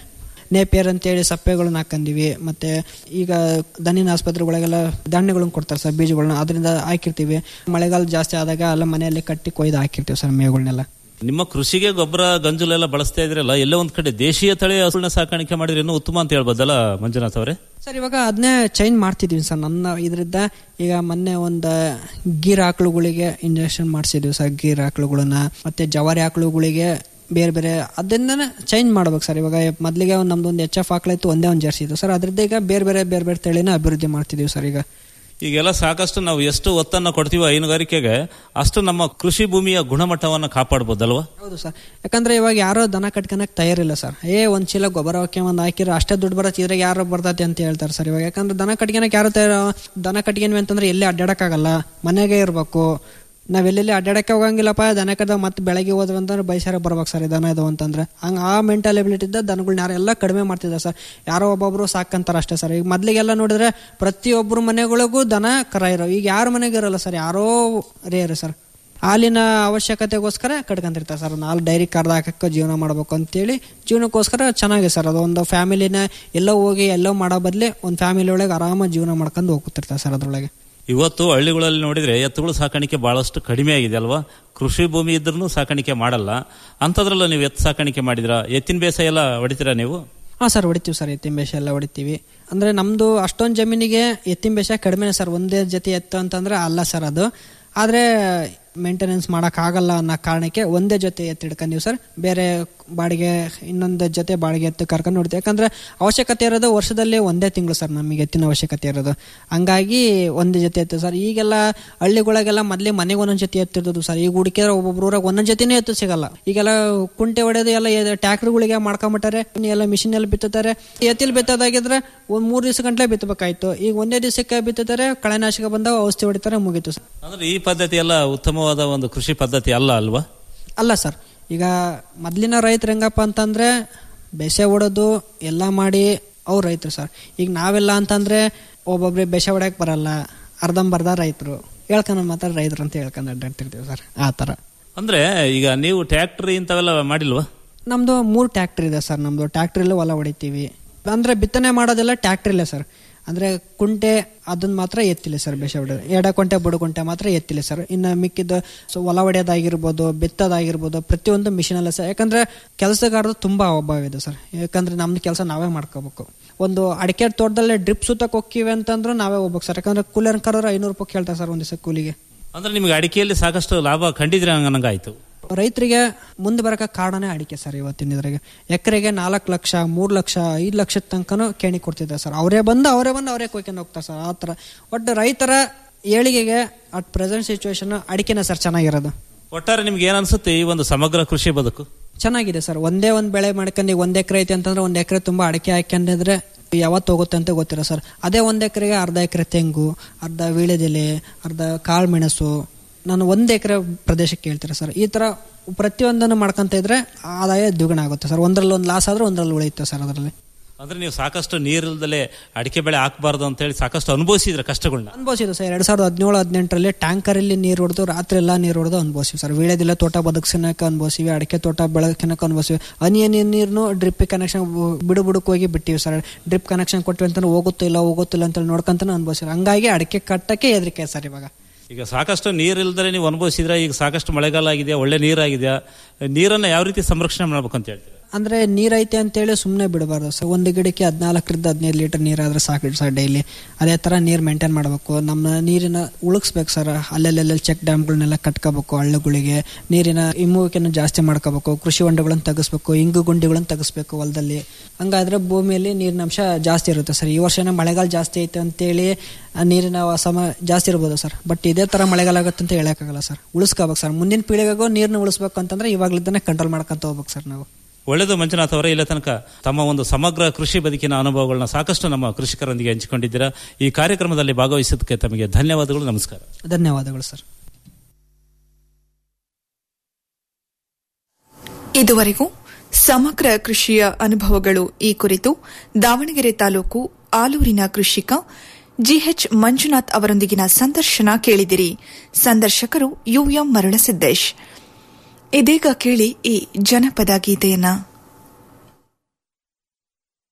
ನೇಪಿಯರ್ ಅಂತೇಳಿ ಸಪ್ಪೆಗಳನ್ನ ಹಾಕಂದಿವಿ ಮತ್ತೆ ಈಗ ದನಿನ ಆಸ್ಪತ್ರೆಗಳಿಗೆಲ್ಲ ಧಾನ್ಯಗಳನ್ನ ಕೊಡ್ತಾರೆ ಸರ್ ಬೀಜಗಳನ್ನ ಅದರಿಂದ ಹಾಕಿರ್ತೀವಿ ಮಳೆಗಾಲ ಜಾಸ್ತಿ ಆದಾಗ ಎಲ್ಲ ಮನೆಯಲ್ಲಿ ಕಟ್ಟಿ ಕೊಯ್ದು ಹಾಕಿರ್ತೀವಿ ಸರ್ ಮೇವುಗಳನ್ನೆಲ್ಲ ನಿಮ್ಮ ಕೃಷಿಗೆ ಗೊಬ್ಬರ ಗಂಜುಲೆಲ್ಲ ಬಳಸ್ತಾ ಇದ್ರಲ್ಲ ಎಲ್ಲೋ ಒಂದ್ ಕಡೆ ದೇಶೀಯ ತಳಿ ಹಸುಗಳನ್ನ ಸಾಕಾಣಿಕೆ ಮಾಡಿದ್ರೆ ಇನ್ನೂ ಉತ್ತಮ ಅಂತ ಹೇಳ್ಬೋದಲ್ಲ ಮಂಜುನಾಥ್ ಅವರೇ ಸರ್ ಇವಾಗ ಅದನ್ನೇ ಚೇಂಜ್ ಮಾಡ್ತಿದೀವಿ ಸರ್ ನನ್ನ ಇದರಿಂದ ಈಗ ಮೊನ್ನೆ ಒಂದು ಗೀರ್ ಆಕಳುಗಳಿಗೆ ಇಂಜೆಕ್ಷನ್ ಮಾಡಿಸಿದ್ವಿ ಸರ್ ಗೀರ್ ಆಕಳುಗಳನ್ನ ಮತ್ತೆ ಜವಾರಿ ಆಕಳುಗಳಿಗೆ ಬೇರೆ ಬೇರೆ ಅದನ್ನ ಚೇಂಜ್ ಮಾಡ್ಬೇಕು ಸರ್ ಇವಾಗ ಮೊದಲಿಗೆ ಒಂದು ನಮ್ದು ಒಂದು ಎಚ್ ಎಫ್ ಆಕಳಿತ್ತು ಒಂದೇ ಒಂದು ಜರ್ಸಿ ಇತ್ತು ಸರ್ ಅದರಿಂದ ಈಗ ಬೇರೆ ಬೇರೆ ಬೇರೆ ಬೇರೆ ತಳಿನ ಅಭಿವೃದ್ಧಿ ಮಾಡ್ತಿದೀವಿ ಸರ್ ಈಗ ಈಗೆಲ್ಲ ಸಾಕಷ್ಟು ನಾವು ಎಷ್ಟು ಒತ್ತನ್ನ ಕೊಡ್ತೀವೋ ಹೈನುಗಾರಿಕೆಗೆ ಅಷ್ಟು ನಮ್ಮ ಕೃಷಿ ಭೂಮಿಯ ಗುಣಮಟ್ಟವನ್ನ ಕಾಪಾಡ್ಬೋದಲ್ವಾ ಹೌದು ಸರ್ ಯಾಕಂದ್ರೆ ಇವಾಗ ಯಾರೋ ದನ ಕಟ್ಕೊಳಕ್ ತಯಾರಿಲ್ಲ ಸರ್ ಏ ಒಂದ್ ಚೀಲ ಗೊಬ್ಬರ ಹಾಕಿ ಒಂದ್ ಹಾಕಿರೋ ಅಷ್ಟೇ ದುಡ್ಡು ಬರತ್ತೆ ಇದ್ರಾಗ ಯಾರು ಬರ್ತೈತೆ ಅಂತ ಹೇಳ್ತಾರೆ ಸರ್ ಇವಾಗ ಯಾಕಂದ್ರೆ ದನ ಕಟ್ಕೊಳಕ್ ಯಾರು ತಯಾರ ದನ ಕಟ್ಕೊಂಡ್ವಿ ಅಂತಂದ್ರೆ ಎಲ್ಲಿ ಅಡ್ಡಾಡಕ್ಕಾಗಲ್ಲ ಮನೆಗೆ ಇರ್ಬೇಕು ನಾವ್ ಎಲ್ಲೆಲ್ಲಿ ಅಡ್ಡಾಡಕ್ಕೆ ಹೋಗಂಗಿಲ್ಲಪ್ಪ ದನ ಕದ ಮತ್ತೆ ಬೆಳಗ್ಗೆ ಹೋದ್ವಿ ಅಂತಂದ್ರೆ ಬೈಸಾರ ಬರ್ಬೇಕು ಸರ್ ಈ ದನ ಇದು ಅಂತಂದ್ರೆ ಹಂಗ ಆ ಮೆಂಟಾಲಿಬಿಲಿಟಿ ಇದ್ದ ದನಗಳನ್ನ ಯಾರೆಲ್ಲ ಕಡಿಮೆ ಮಾಡ್ತಿದ್ದಾರೆ ಸರ್ ಯಾರೋ ಒಬ್ಬೊಬ್ರು ಸಾಕಂತಾರ ಅಷ್ಟೇ ಸರ್ ಈಗ ಮೊದ್ಲಿಗೆಲ್ಲ ನೋಡಿದ್ರೆ ಪ್ರತಿಯೊಬ್ಬರು ಮನೆಗಳಿಗೂ ದನ ಕರ ಇರೋ ಈಗ ಯಾರ ಮನೆಗೆ ಇರಲ್ಲ ಸರ್ ಯಾರೋ ರೇರು ಸರ್ ಹಾಲಿನ ಅವಶ್ಯಕತೆಗೋಸ್ಕರ ಕಟ್ಕೊಂತಿರ್ತಾರೆ ಸರ್ ಹಾಲು ಡೈರಿ ಕರ್ದು ಹಾಕಕ್ಕೆ ಜೀವನ ಮಾಡ್ಬೇಕು ಅಂತೇಳಿ ಜೀವನಕ್ಕೋಸ್ಕರ ಚೆನ್ನಾಗಿದೆ ಸರ್ ಅದು ಒಂದು ಫ್ಯಾಮಿಲಿನ ಎಲ್ಲೋ ಹೋಗಿ ಎಲ್ಲೋ ಮಾಡೋ ಬದಲೇ ಒಂದು ಫ್ಯಾಮಿಲಿ ಒಳಗೆ ಆರಾಮಾಗಿ ಜೀವನ ಮಾಡ್ಕೊಂಡು ಹೋಗ್ತಿರ್ತಾರೆ ಸರ್ ಅದ್ರೊಳಗೆ ಇವತ್ತು ಹಳ್ಳಿಗಳಲ್ಲಿ ನೋಡಿದ್ರೆ ಎತ್ತುಗಳು ಸಾಕಾಣಿಕೆ ಬಹಳಷ್ಟು ಕಡಿಮೆ ಆಗಿದೆ ಅಲ್ವಾ ಕೃಷಿ ಭೂಮಿ ಇದ್ರೂ ಸಾಕಾಣಿಕೆ ಮಾಡಲ್ಲ ಅಂಥದ್ರಲ್ಲ ನೀವು ಎತ್ತು ಸಾಕಾಣಿಕೆ ಮಾಡಿದ್ರ ಎತ್ತಿನ ಬೇಸಾಯ ಎಲ್ಲ ಹೊಡಿತೀರಾ ನೀವು ಹಾ ಸರ್ ಹೊಡಿತೀವಿ ಸರ್ ಎತ್ತಿನ ಬೇಷ ಎಲ್ಲ ಹೊಡಿತೀವಿ ಅಂದ್ರೆ ನಮ್ದು ಅಷ್ಟೊಂದು ಜಮೀನಿಗೆ ಎತ್ತಿನ ಬೇಷ ಕಡಿಮೆನೆ ಸರ್ ಒಂದೇ ಜೊತೆ ಎತ್ತು ಅಂತಂದ್ರೆ ಅಲ್ಲ ಸರ್ ಅದು ಆದ್ರೆ ಮೇಂಟೆನೆನ್ಸ್ ಮಾಡಕ್ ಆಗಲ್ಲ ಅನ್ನೋ ಕಾರಣಕ್ಕೆ ಒಂದೇ ಜೊತೆ ಎತ್ತು ಹಿಡ್ಕೊಂಡಿವಿ ಸರ್ ಬೇರೆ ಬಾಡಿಗೆ ಇನ್ನೊಂದು ಜೊತೆ ಬಾಡಿಗೆ ಎತ್ತು ಕರ್ಕೊಂಡು ನೋಡ್ತೀವಿ ಯಾಕಂದ್ರೆ ಅವಶ್ಯಕತೆ ಇರೋದು ವರ್ಷದಲ್ಲಿ ಒಂದೇ ತಿಂಗಳು ಸರ್ ನಮಗೆ ಎತ್ತಿನ ಅವಶ್ಯಕತೆ ಇರೋದು ಹಂಗಾಗಿ ಒಂದೇ ಜೊತೆ ಎತ್ತು ಸರ್ ಈಗೆಲ್ಲ ಹಳ್ಳಿಗಳಿಗೆಲ್ಲ ಮೊದಲೇ ಮನೆಗೆ ಒಂದೊಂದು ಜೊತೆ ಎತ್ತಿರ್ತದ್ದು ಸರ್ ಈಗ ಹುಡುಕಿದ್ರೆ ಒಬ್ಬೊಬ್ರು ಊರಾಗ ಒಂದೊಂದು ಜೊತೆನೇ ಎತ್ತು ಸಿಗಲ್ಲ ಈಗೆಲ್ಲ ಕುಂಟೆ ಹೊಡೆದು ಎಲ್ಲ ಟ್ಯಾಕ್ಟರ್ಗಳಿಗೆ ಮಾಡ್ಕೊಂಬಿಟ್ಟಾರೆ ಎಲ್ಲ ಮಿಷಿನ್ ಎಲ್ಲ ಬಿತ್ತುತ್ತಾರೆ ಎತ್ತಿಲ್ ಬಿತ್ತೋದಾಗಿದ್ರೆ ಒಂದ್ ಮೂರ್ ದಿವಸ ಗಂಟ್ಲೆ ಬಿತ್ತಬೇಕಾಯ್ತು ಈಗ ಒಂದೇ ದಿವಸಕ್ಕೆ ಬಿತ್ತುತ್ತಾರೆ ಕಳೆನಾಶಕ ಬಂದಾಗ ಔಷಧಿ ಹೊಡಿತಾರೆ ಮುಗೀತು ಸರ್ ಅಂದ್ರೆ ಈ ಪದ್ಧತಿ ಎಲ್ಲ ಉತ್ತಮವಾದ ಒಂದು ಕೃಷಿ ಪದ್ಧತಿ ಅಲ್ಲ ಅಲ್ವಾ ಅಲ್ಲ ಸರ್ ಈಗ ಮೊದ್ಲಿನ ರೈತರು ಹೆಂಗಪ್ಪ ಅಂತಂದ್ರೆ ಬೆಸೆ ಹೊಡೋದು ಎಲ್ಲ ಮಾಡಿ ಅವ್ರು ರೈತರು ಸರ್ ಈಗ ನಾವೆಲ್ಲ ಅಂತಂದ್ರೆ ಒಬ್ಬೊಬ್ರಿಗೆ ಬೆಸೆ ಹೊಡ್ಯಕ್ ಬರಲ್ಲ ಅರ್ಧಂಬರ್ಧ ರೈತರು ಹೇಳ್ಕೊಂಡ್ ಮಾತ್ರ ರೈತರು ಅಂತ ಹೇಳ್ಕೊಂಡು ಅಡ್ಡಾಡ್ತಿರ್ತೀವಿ ಸರ್ ಆ ತರ ಅಂದ್ರೆ ಈಗ ನೀವು ಟ್ರ್ಯಾಕ್ಟರ್ ಇಂಥವೆಲ್ಲ ಮಾಡಿಲ್ವಾ ನಮ್ದು ಮೂರು ಟ್ಯಾಕ್ಟರ್ ಇದೆ ಸರ್ ನಮ್ದು ಟ್ಯಾಕ್ಟ್ರಿಲಿ ಹೊಲ ಹೊಡಿತೀವಿ ಅಂದ್ರೆ ಬಿತ್ತನೆ ಮಾಡೋದೆಲ್ಲ ಟ್ಯಾಕ್ಟ್ರಿಲೇ ಸರ್ ಅಂದ್ರೆ ಕುಂಟೆ ಅದನ್ನ ಮಾತ್ರ ಎತ್ತಿಲ್ಲ ಸರ್ ಬೇಷ ಹೊಡೆಯೋದು ಎಡ ಕುಂಟೆ ಬುಡ ಕುಂಟೆ ಮಾತ್ರ ಎತ್ತಿಲ್ಲ ಸರ್ ಇನ್ನು ಮಿಕ್ಕಿದ ಸೊ ಹೊಲ ಹೊಡೆಯೋದಾಗಿರ್ಬೋದು ಬಿತ್ತೋದಾಗಿರ್ಬೋದು ಪ್ರತಿಯೊಂದು ಮಿಷಿನ್ ಅಲ್ಲ ಸರ್ ಯಾಕಂದ್ರೆ ಕೆಲಸಗಾರದು ತುಂಬಾ ಅಭಾವ ಇದೆ ಸರ್ ಯಾಕಂದ್ರೆ ನಮ್ದು ಕೆಲಸ ನಾವೇ ಮಾಡ್ಕೋಬೇಕು ಒಂದು ಅಡಿಕೆ ತೋಟದಲ್ಲೇ ಡ್ರಿಪ್ ಸುತ್ತಕ್ಕೆ ಹೋಗ್ತೀವಿ ಅಂತಂದ್ರೂ ನಾವೇ ಹೋಗ್ಬೇಕು ಸರ್ ಯಾಕಂದ್ರೆ ಕೂಲರ್ ಕರೋರು ಐನೂರು ರೂಪಾಯಿ ಕೇಳ್ತಾರೆ ಸರ್ ಒಂದು ದಿವಸ ಕೂಲಿಗೆ ಅಂದ್ರೆ ನಿಮ್ಗೆ ಅಡಿಕೆಯಲ್ಲಿ ಸಾಕಷ್ಟು ಲಾಭ ಕಂಡಿದ್ರೆ ಹಂಗಂಗಾಯ್ತು ರೈತರಿಗೆ ಮುಂದೆ ಬರಕ ಕಾರಣನೇ ಅಡಿಕೆ ಸರ್ ಇವತ್ತಿನ ಇದ್ರಾಗೆ ಎಕರೆಗೆ ನಾಲ್ಕು ಲಕ್ಷ ಮೂರು ಲಕ್ಷ ಐದು ಲಕ್ಷದ ತನಕನೂ ಕೇಣಿ ಕೊಡ್ತಿದ್ದಾರೆ ಸರ್ ಅವರೇ ಬಂದು ಅವರೇ ಬಂದು ಅವರೇ ಕೊಯ್ಕೊಂಡು ಹೋಗ್ತಾರೆ ಸರ್ ಆ ಥರ ಒಟ್ಟು ರೈತರ ಏಳಿಗೆಗೆ ಅಟ್ ಪ್ರೆಸೆಂಟ್ ಸಿಚುವೇಶನ್ ಅಡಿಕೆನ ಸರ್ ಚೆನ್ನಾಗಿರೋದು ಒಟ್ಟಾರೆ ನಿಮ್ಗೆ ಏನ್ ಅನ್ಸುತ್ತೆ ಈ ಒಂದು ಸಮಗ್ರ ಕೃಷಿ ಬದುಕು ಚೆನ್ನಾಗಿದೆ ಸರ್ ಒಂದೇ ಒಂದು ಬೆಳೆ ಮಾಡ್ಕೊಂಡು ಈಗ ಒಂದ್ ಎಕರೆ ಐತೆ ಅಂತಂದ್ರೆ ಒಂದ್ ಎಕರೆ ತುಂಬಾ ಅಡಿಕೆ ಹಾಕೊಂಡಿದ್ರೆ ಯಾವತ್ತು ಹೋಗುತ್ತೆ ಅಂತ ಗೊತ್ತಿಲ್ಲ ಸರ್ ಅದೇ ಒಂದ್ ಎಕರೆಗೆ ಅರ್ಧ ಎಕರೆ ತೆಂಗು ಅರ್ಧ ವೀಳ್ಯದೆಲೆ ಅರ್ಧ ಕಾಳು ಮೆಣಸು ನಾನು ಒಂದ್ ಎಕರೆ ಪ್ರದೇಶಕ್ಕೆ ಹೇಳ್ತೀರಾ ಸರ್ ಈ ತರ ಪ್ರತಿಯೊಂದನ್ನು ಮಾಡ್ಕೊಂತ ಇದ್ರೆ ಆದಾಯ ದ್ವಿಗುಣ ಆಗುತ್ತೆ ಸರ್ ಒಂದ್ರಲ್ಲಿ ಒಂದು ಲಾಸ್ ಆದ್ರೆ ಒಂದ್ರಲ್ಲಿ ಉಳಿಯುತ್ತೆ ಸರ್ ಅದರಲ್ಲಿ ಅಂದ್ರೆ ನೀವು ಸಾಕಷ್ಟು ನೀರಿಲ್ದಲೆ ಅಡಿಕೆ ಬೆಳೆ ಹಾಕಬಾರ್ದು ಅಂತ ಹೇಳಿ ಸಾಕಷ್ಟು ಅನುಭವಿಸಿದ್ರೆ ಕಷ್ಟಗಳನ್ನ ಅನುಭವಿಸಿದ್ದು ಸರ್ ಎರಡ್ ಸಾವಿರದ ಹದಿನೇಳು ಹದಿನೆಂಟರಲ್ಲಿ ಟ್ಯಾಂಕರಲ್ಲಿ ನೀರು ಹೊಡೆದು ರಾತ್ರಿ ಎಲ್ಲ ನೀರು ಹೊಡೆದು ಅನುಭವಿಸಿವಿ ಸರ್ ವೀಳ್ಯದೆಲೆ ತೋಟ ಬದುಕ್ಸನಕ್ಕೆ ಅನುಭವಿಸಿವಿ ಅಡಿಕೆ ತೋಟ ಬೆಳಕನಕ್ಕೆ ಅನುಭವಿಸಿವಿ ಹನಿ ಹನಿ ನೀರ್ನು ಡ್ರಿಪ್ ಕನೆಕ್ಷನ್ ಬಿಡು ಬಿಡುಕ್ ಹೋಗಿ ಬಿಟ್ಟಿವಿ ಸರ್ ಡ್ರಿಪ್ ಕನೆಕ್ಷನ್ ಕೊಟ್ಟಿವಿ ಅಂತಂದ್ರೆ ಹೋಗುತ್ತೋ ಇಲ್ಲ ಹೋಗುತ್ತಿಲ್ಲ ಅಂತ ನೋಡ್ಕೊಂತಾನೆ ಅನುಭವಿಸಿವಿ ಹಂಗಾಗಿ ಅಡಿಕೆ ಕಟ್ಟಕ್ಕೆ ಹೆದರಿಕೆ ಸರ್ ಇವಾಗ ಈಗ ಸಾಕಷ್ಟು ನೀರಿಲ್ದರೆ ನೀವು ಅನುಭವಿಸಿದ್ರೆ ಈಗ ಸಾಕಷ್ಟು ಮಳೆಗಾಲ ಆಗಿದೆಯಾ ಒಳ್ಳೆ ನೀರಾಗಿದೆಯಾ ನೀರನ್ನ ಯಾವ ರೀತಿ ಸಂರಕ್ಷಣೆ ಮಾಡ್ಬೇಕು ಅಂತ ಹೇಳ್ತೀರಾ ಅಂದ್ರೆ ನೀರೈತೆ ಅಂತೇಳಿ ಸುಮ್ಮನೆ ಬಿಡಬಾರ್ದು ಸರ್ ಒಂದು ಗಿಡಕ್ಕೆ ಹದಿನಾಲ್ಕರಿಂದ ಹದಿನೈದು ಲೀಟರ್ ನೀರಾದ್ರೆ ಸಾಕು ಸರ್ ಡೈಲಿ ಅದೇ ತರ ನೀರು ಮೇಂಟೈನ್ ಮಾಡಬೇಕು ನಮ್ಮ ನೀರಿನ ಉಳಿಸ್ಬೇಕು ಸರ್ ಅಲ್ಲೆಲ್ಲೆಲ್ಲ ಚೆಕ್ ಡ್ಯಾಮ್ಗಳನ್ನೆಲ್ಲ ಕಟ್ಕೋಬೇಕು ಹಳ್ಳಗಳಿಗೆ ನೀರಿನ ಹಿಮ್ಮುವಿಕೆಯನ್ನು ಜಾಸ್ತಿ ಮಾಡ್ಕೋಬೇಕು ಕೃಷಿ ಹೊಂಡಗಳನ್ನು ತೆಗಿಸ್ಬೇಕು ಇಂಗು ಗುಂಡಿಗಳನ್ನು ತೆಗಿಸ್ಬೇಕು ಹೊಲದಲ್ಲಿ ಹಂಗಾದ್ರೆ ಭೂಮಿಯಲ್ಲಿ ನೀರಿನ ಅಂಶ ಜಾಸ್ತಿ ಇರುತ್ತೆ ಸರ್ ಈ ವರ್ಷನೇ ಮಳೆಗಾಲ ಜಾಸ್ತಿ ಐತೆ ಅಂತೇಳಿ ಆ ನೀರಿನ ಸಮ ಜಾಸ್ತಿ ಇರ್ಬೋದು ಸರ್ ಬಟ್ ಇದೇ ತರ ಮಳೆಗಾಲ ಆಗುತ್ತೆ ಅಂತ ಹೇಳಕ್ಕಾಗಲ್ಲ ಸರ್ ಉಳಿಸ್ಕೋಬೇಕು ಸರ್ ಮುಂದಿನ ಪೀಳಿಗೆಗೂ ನೀರನ್ನ ಉಳಿಸ್ಬೇಕು ಅಂತಂದ್ರೆ ಇವಾಗ್ಲಿದ್ದಾನೆ ಕಂಟ್ರೋಲ್ ಮಾಡ್ಕೊಂತ ಹೋಗ್ಬೇಕು ಸರ್ ನಾವು ಒಳ್ಳೆಯದು ಮಂಜುನಾಥ್ ಅವರೇ ಇಲ್ಲ ತನಕ ತಮ್ಮ ಒಂದು ಸಮಗ್ರ ಕೃಷಿ ಬದುಕಿನ ಅನುಭವಗಳನ್ನ ಸಾಕಷ್ಟು ನಮ್ಮ ಕೃಷಿಕರೊಂದಿಗೆ ಹಂಚಿಕೊಂಡಿದ್ದೀರಾ ಈ ಕಾರ್ಯಕ್ರಮದಲ್ಲಿ ಭಾಗವಹಿಸೋದಕ್ಕೆ ತಮಗೆ ಧನ್ಯವಾದಗಳು ನಮಸ್ಕಾರ ಧನ್ಯವಾದಗಳು ಸರ್ ಇದುವರೆಗೂ ಸಮಗ್ರ ಕೃಷಿಯ ಅನುಭವಗಳು ಈ ಕುರಿತು ದಾವಣಗೆರೆ ತಾಲೂಕು ಆಲೂರಿನ ಕೃಷಿಕ ಜಿಎಚ್ ಮಂಜುನಾಥ್ ಅವರೊಂದಿಗಿನ ಸಂದರ್ಶನ ಕೇಳಿದಿರಿ ಸಂದರ್ಶಕರು ಯುಎಂ ಮರಳಸಿದ್ದೇಶ್ ಇದೀಗ ಕೇಳಿ ಈ ಜನಪದ ಗೀತೆಯನ್ನ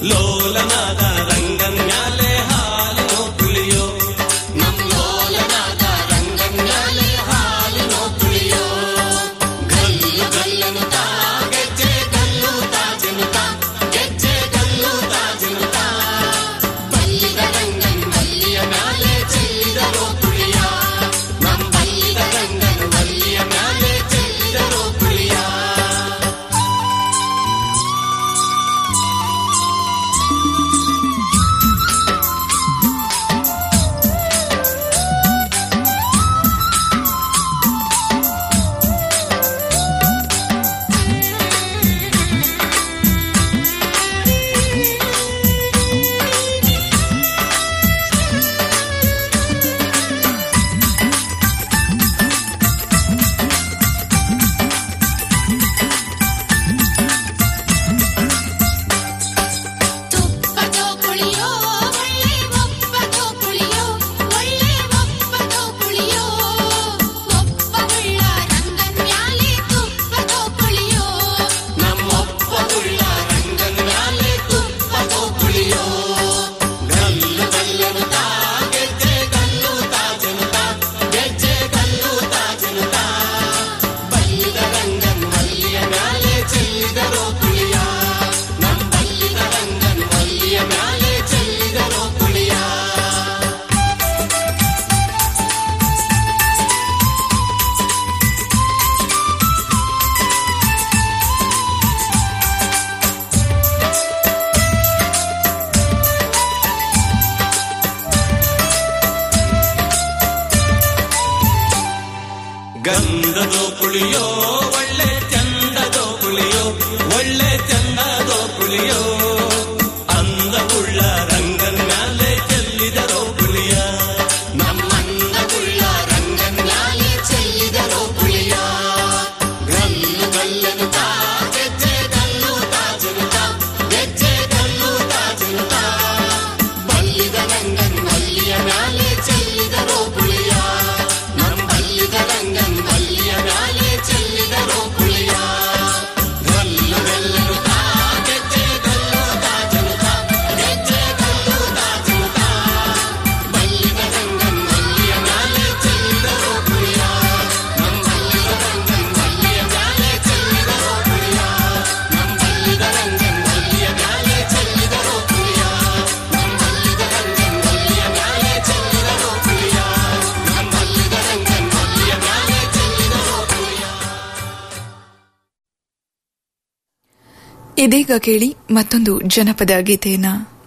ಲೋಲನಾದ ರಂಗನ್ ಮ್ಯಾಲೆ ಹಾಲಿನೋ ತುಳಿಯೋ ನಮ್ ಲೋಲನಾದ ರಂಗನ್ ಮ್ಯಾಲೆ ಹಾಲಿನೋ ತುಳಿಯೋ ಗಲ್ಲು ಗಲ್ಲನು ತಾ ಗೆಜ್ಜೆ ಗಲ್ಲು ತಾಜನು ತಾ ಗೆಜ್ಜೆ ಗಲ್ಲು ತಾಜನು ತಾ ಬಲ್ಲಿದ ರಂಗನ್ ಮಲ್ಲಿಯ ಮ್ಯಾಲೆ ಚೆಲ್ಲಿದರೋ ತುಳಿಯ ನಮ್ ಬಲ್ಲಿದ ರಂಗನ್ ಮಲ್ಲಿಯ ಮ್ಯಾಲೆ ಚೆಲ್ಲಿದರೋ ತುಳಿಯ ತುಪ್ಪದೋ ಪುಳಿಯೋ ಒಳ್ಳೆ ಒಪ್ಪದೋ ಪುಳಿಯೋ ಒಳ್ಳೆ ಒಪ್ಪದೋ ಪುಳಿಯೋ ಒಪ್ಪವುಳ್ಳ ರಂಗನ್ ಮ್ಯಾಲೆ ತುಪ್ಪದೋ ಪುಳಿಯೋ ನಮ್ಮೊಪ್ಪಗುಳ್ಳ ರಂಗನ್ ಮ್ಯಾಲೆ ತುಪ್ಪದೋ ಪುಳಿಯೋ ಗಲ್ಲು ಗಲ್ಲನು ತಾ ಗೆಜ್ಜೆ ಗಲ್ಲು ತಾಜನು ತಾ ಗೆಜ್ಜೆ ಗಲ್ಲು ತಾಜನು ತಾ ಬಲ್ಲಿದ ರಂಗನ್ ಮಲ್ಲಿಯ ಮ್ಯಾಲೆ ಚೆಲ್ಲಿದರೋ ಪುಳಿಯ ನಮ್ ಬಲ್ಲಿದ ರಂಗನ್ ಮಲ್ಲಿಯ ಮ್ಯಾಲೆ ಚೆಲ್ಲಿದರೋ ಪುಳಿಯ ಗಂಧದೋ ಪುಳಿಯೋ ಒಳ್ಳೆ ಚಂದದೋ ಪುಳಿಯೋ ಒಳ್ಳೆ ಚಂದದೋ ಪುಳಿಯೋ ಅಂದವುಳ್ಳ ರಂಗನ್ ಮ್ಯಾಲೆ ಚೆಲ್ಲಿದರೋ ಪುಳಿಯ ನಮ್ಮಂದವುಳ್ಳ ರಂಗನ್ ಮ್ಯಾಲೆ ಚೆಲ್ಲಿದರೋ ಪುಳಿಯ ಗಲ್ಲು ಗಲ್ಲನು ತಾ ಗೆಜ್ಜೆ ಗಲ್ಲು ತಾಜನು ತಾ ಗೆಜ್ಜೆ ಗಲ್ಲು ತಾಜನು ತಾ ಬಲ್ಲಿದ ರಂಗನ್ ಮಲ್ಲಿಯ ಮ್ಯಾಲೆ ಚೆಲ್ಲಿದರೋ ಪುಳಿಯ ನಮ್ ಬಲ್ಲಿದ ರಂಗನ್ ಮಲ್ಲಿಯ ಮ್ಯಾಲೆ ಚೆಲ್ಲಿದರೋ ಪುಳಿಯ ಗಲ್ಲು ಗಲ್ಲನು ತಾ ಗೆಜ್ಜೆ ಗಲ್ಲು ತಾಜನು ತಾ ಗೆಜ್ಜೆ ಗಲ್ಲು ತಾಜನು ತಾ ಬಲ್ಲಿದ ರಂಗನ್ ಮಲ್ಲಿಯ ಮ್ಯಾಲೆ ಚೆಲ್ಲಿದರೋ ಪುಳಿಯ ನಮ್ ಬಲ್ಲಿದ ರಂಗನ್ ಮಲ್ಲಿಯ ಮ್ಯಾಲೆ ಚೆಲ್ಲಿದರೋ ಪುಳಿಯ ನಮ್ ಬಲ್ಲಿದ ರಂಗನ್ ಮಲ್ಲಿಯ ಮ್ಯಾಲೆ ಚೆಲ್ಲಿದರೋ ಪುಳಿಯ ನಮ್ ಬಲ್ಲಿದ ರಂಗನ್ ಮಲ್ಲಿಯ ಮ್ಯಾಲೆ ಚೆಲ್ಲಿದರೋ ಪುಳಿಯ ನಮ್ ಬಲ್ಲಿದ ರಂಗನ್ ಮಲ್ಲಿಯ ಮ್ಯಾಲೆ ಚೆಲ್ಲಿದರೋ ಪುಳಿಯ ಇದೀಗ ಕೇಳಿ ಮತ್ತೊಂದು ಜನಪದ ಗೀತೆಯನ್ನ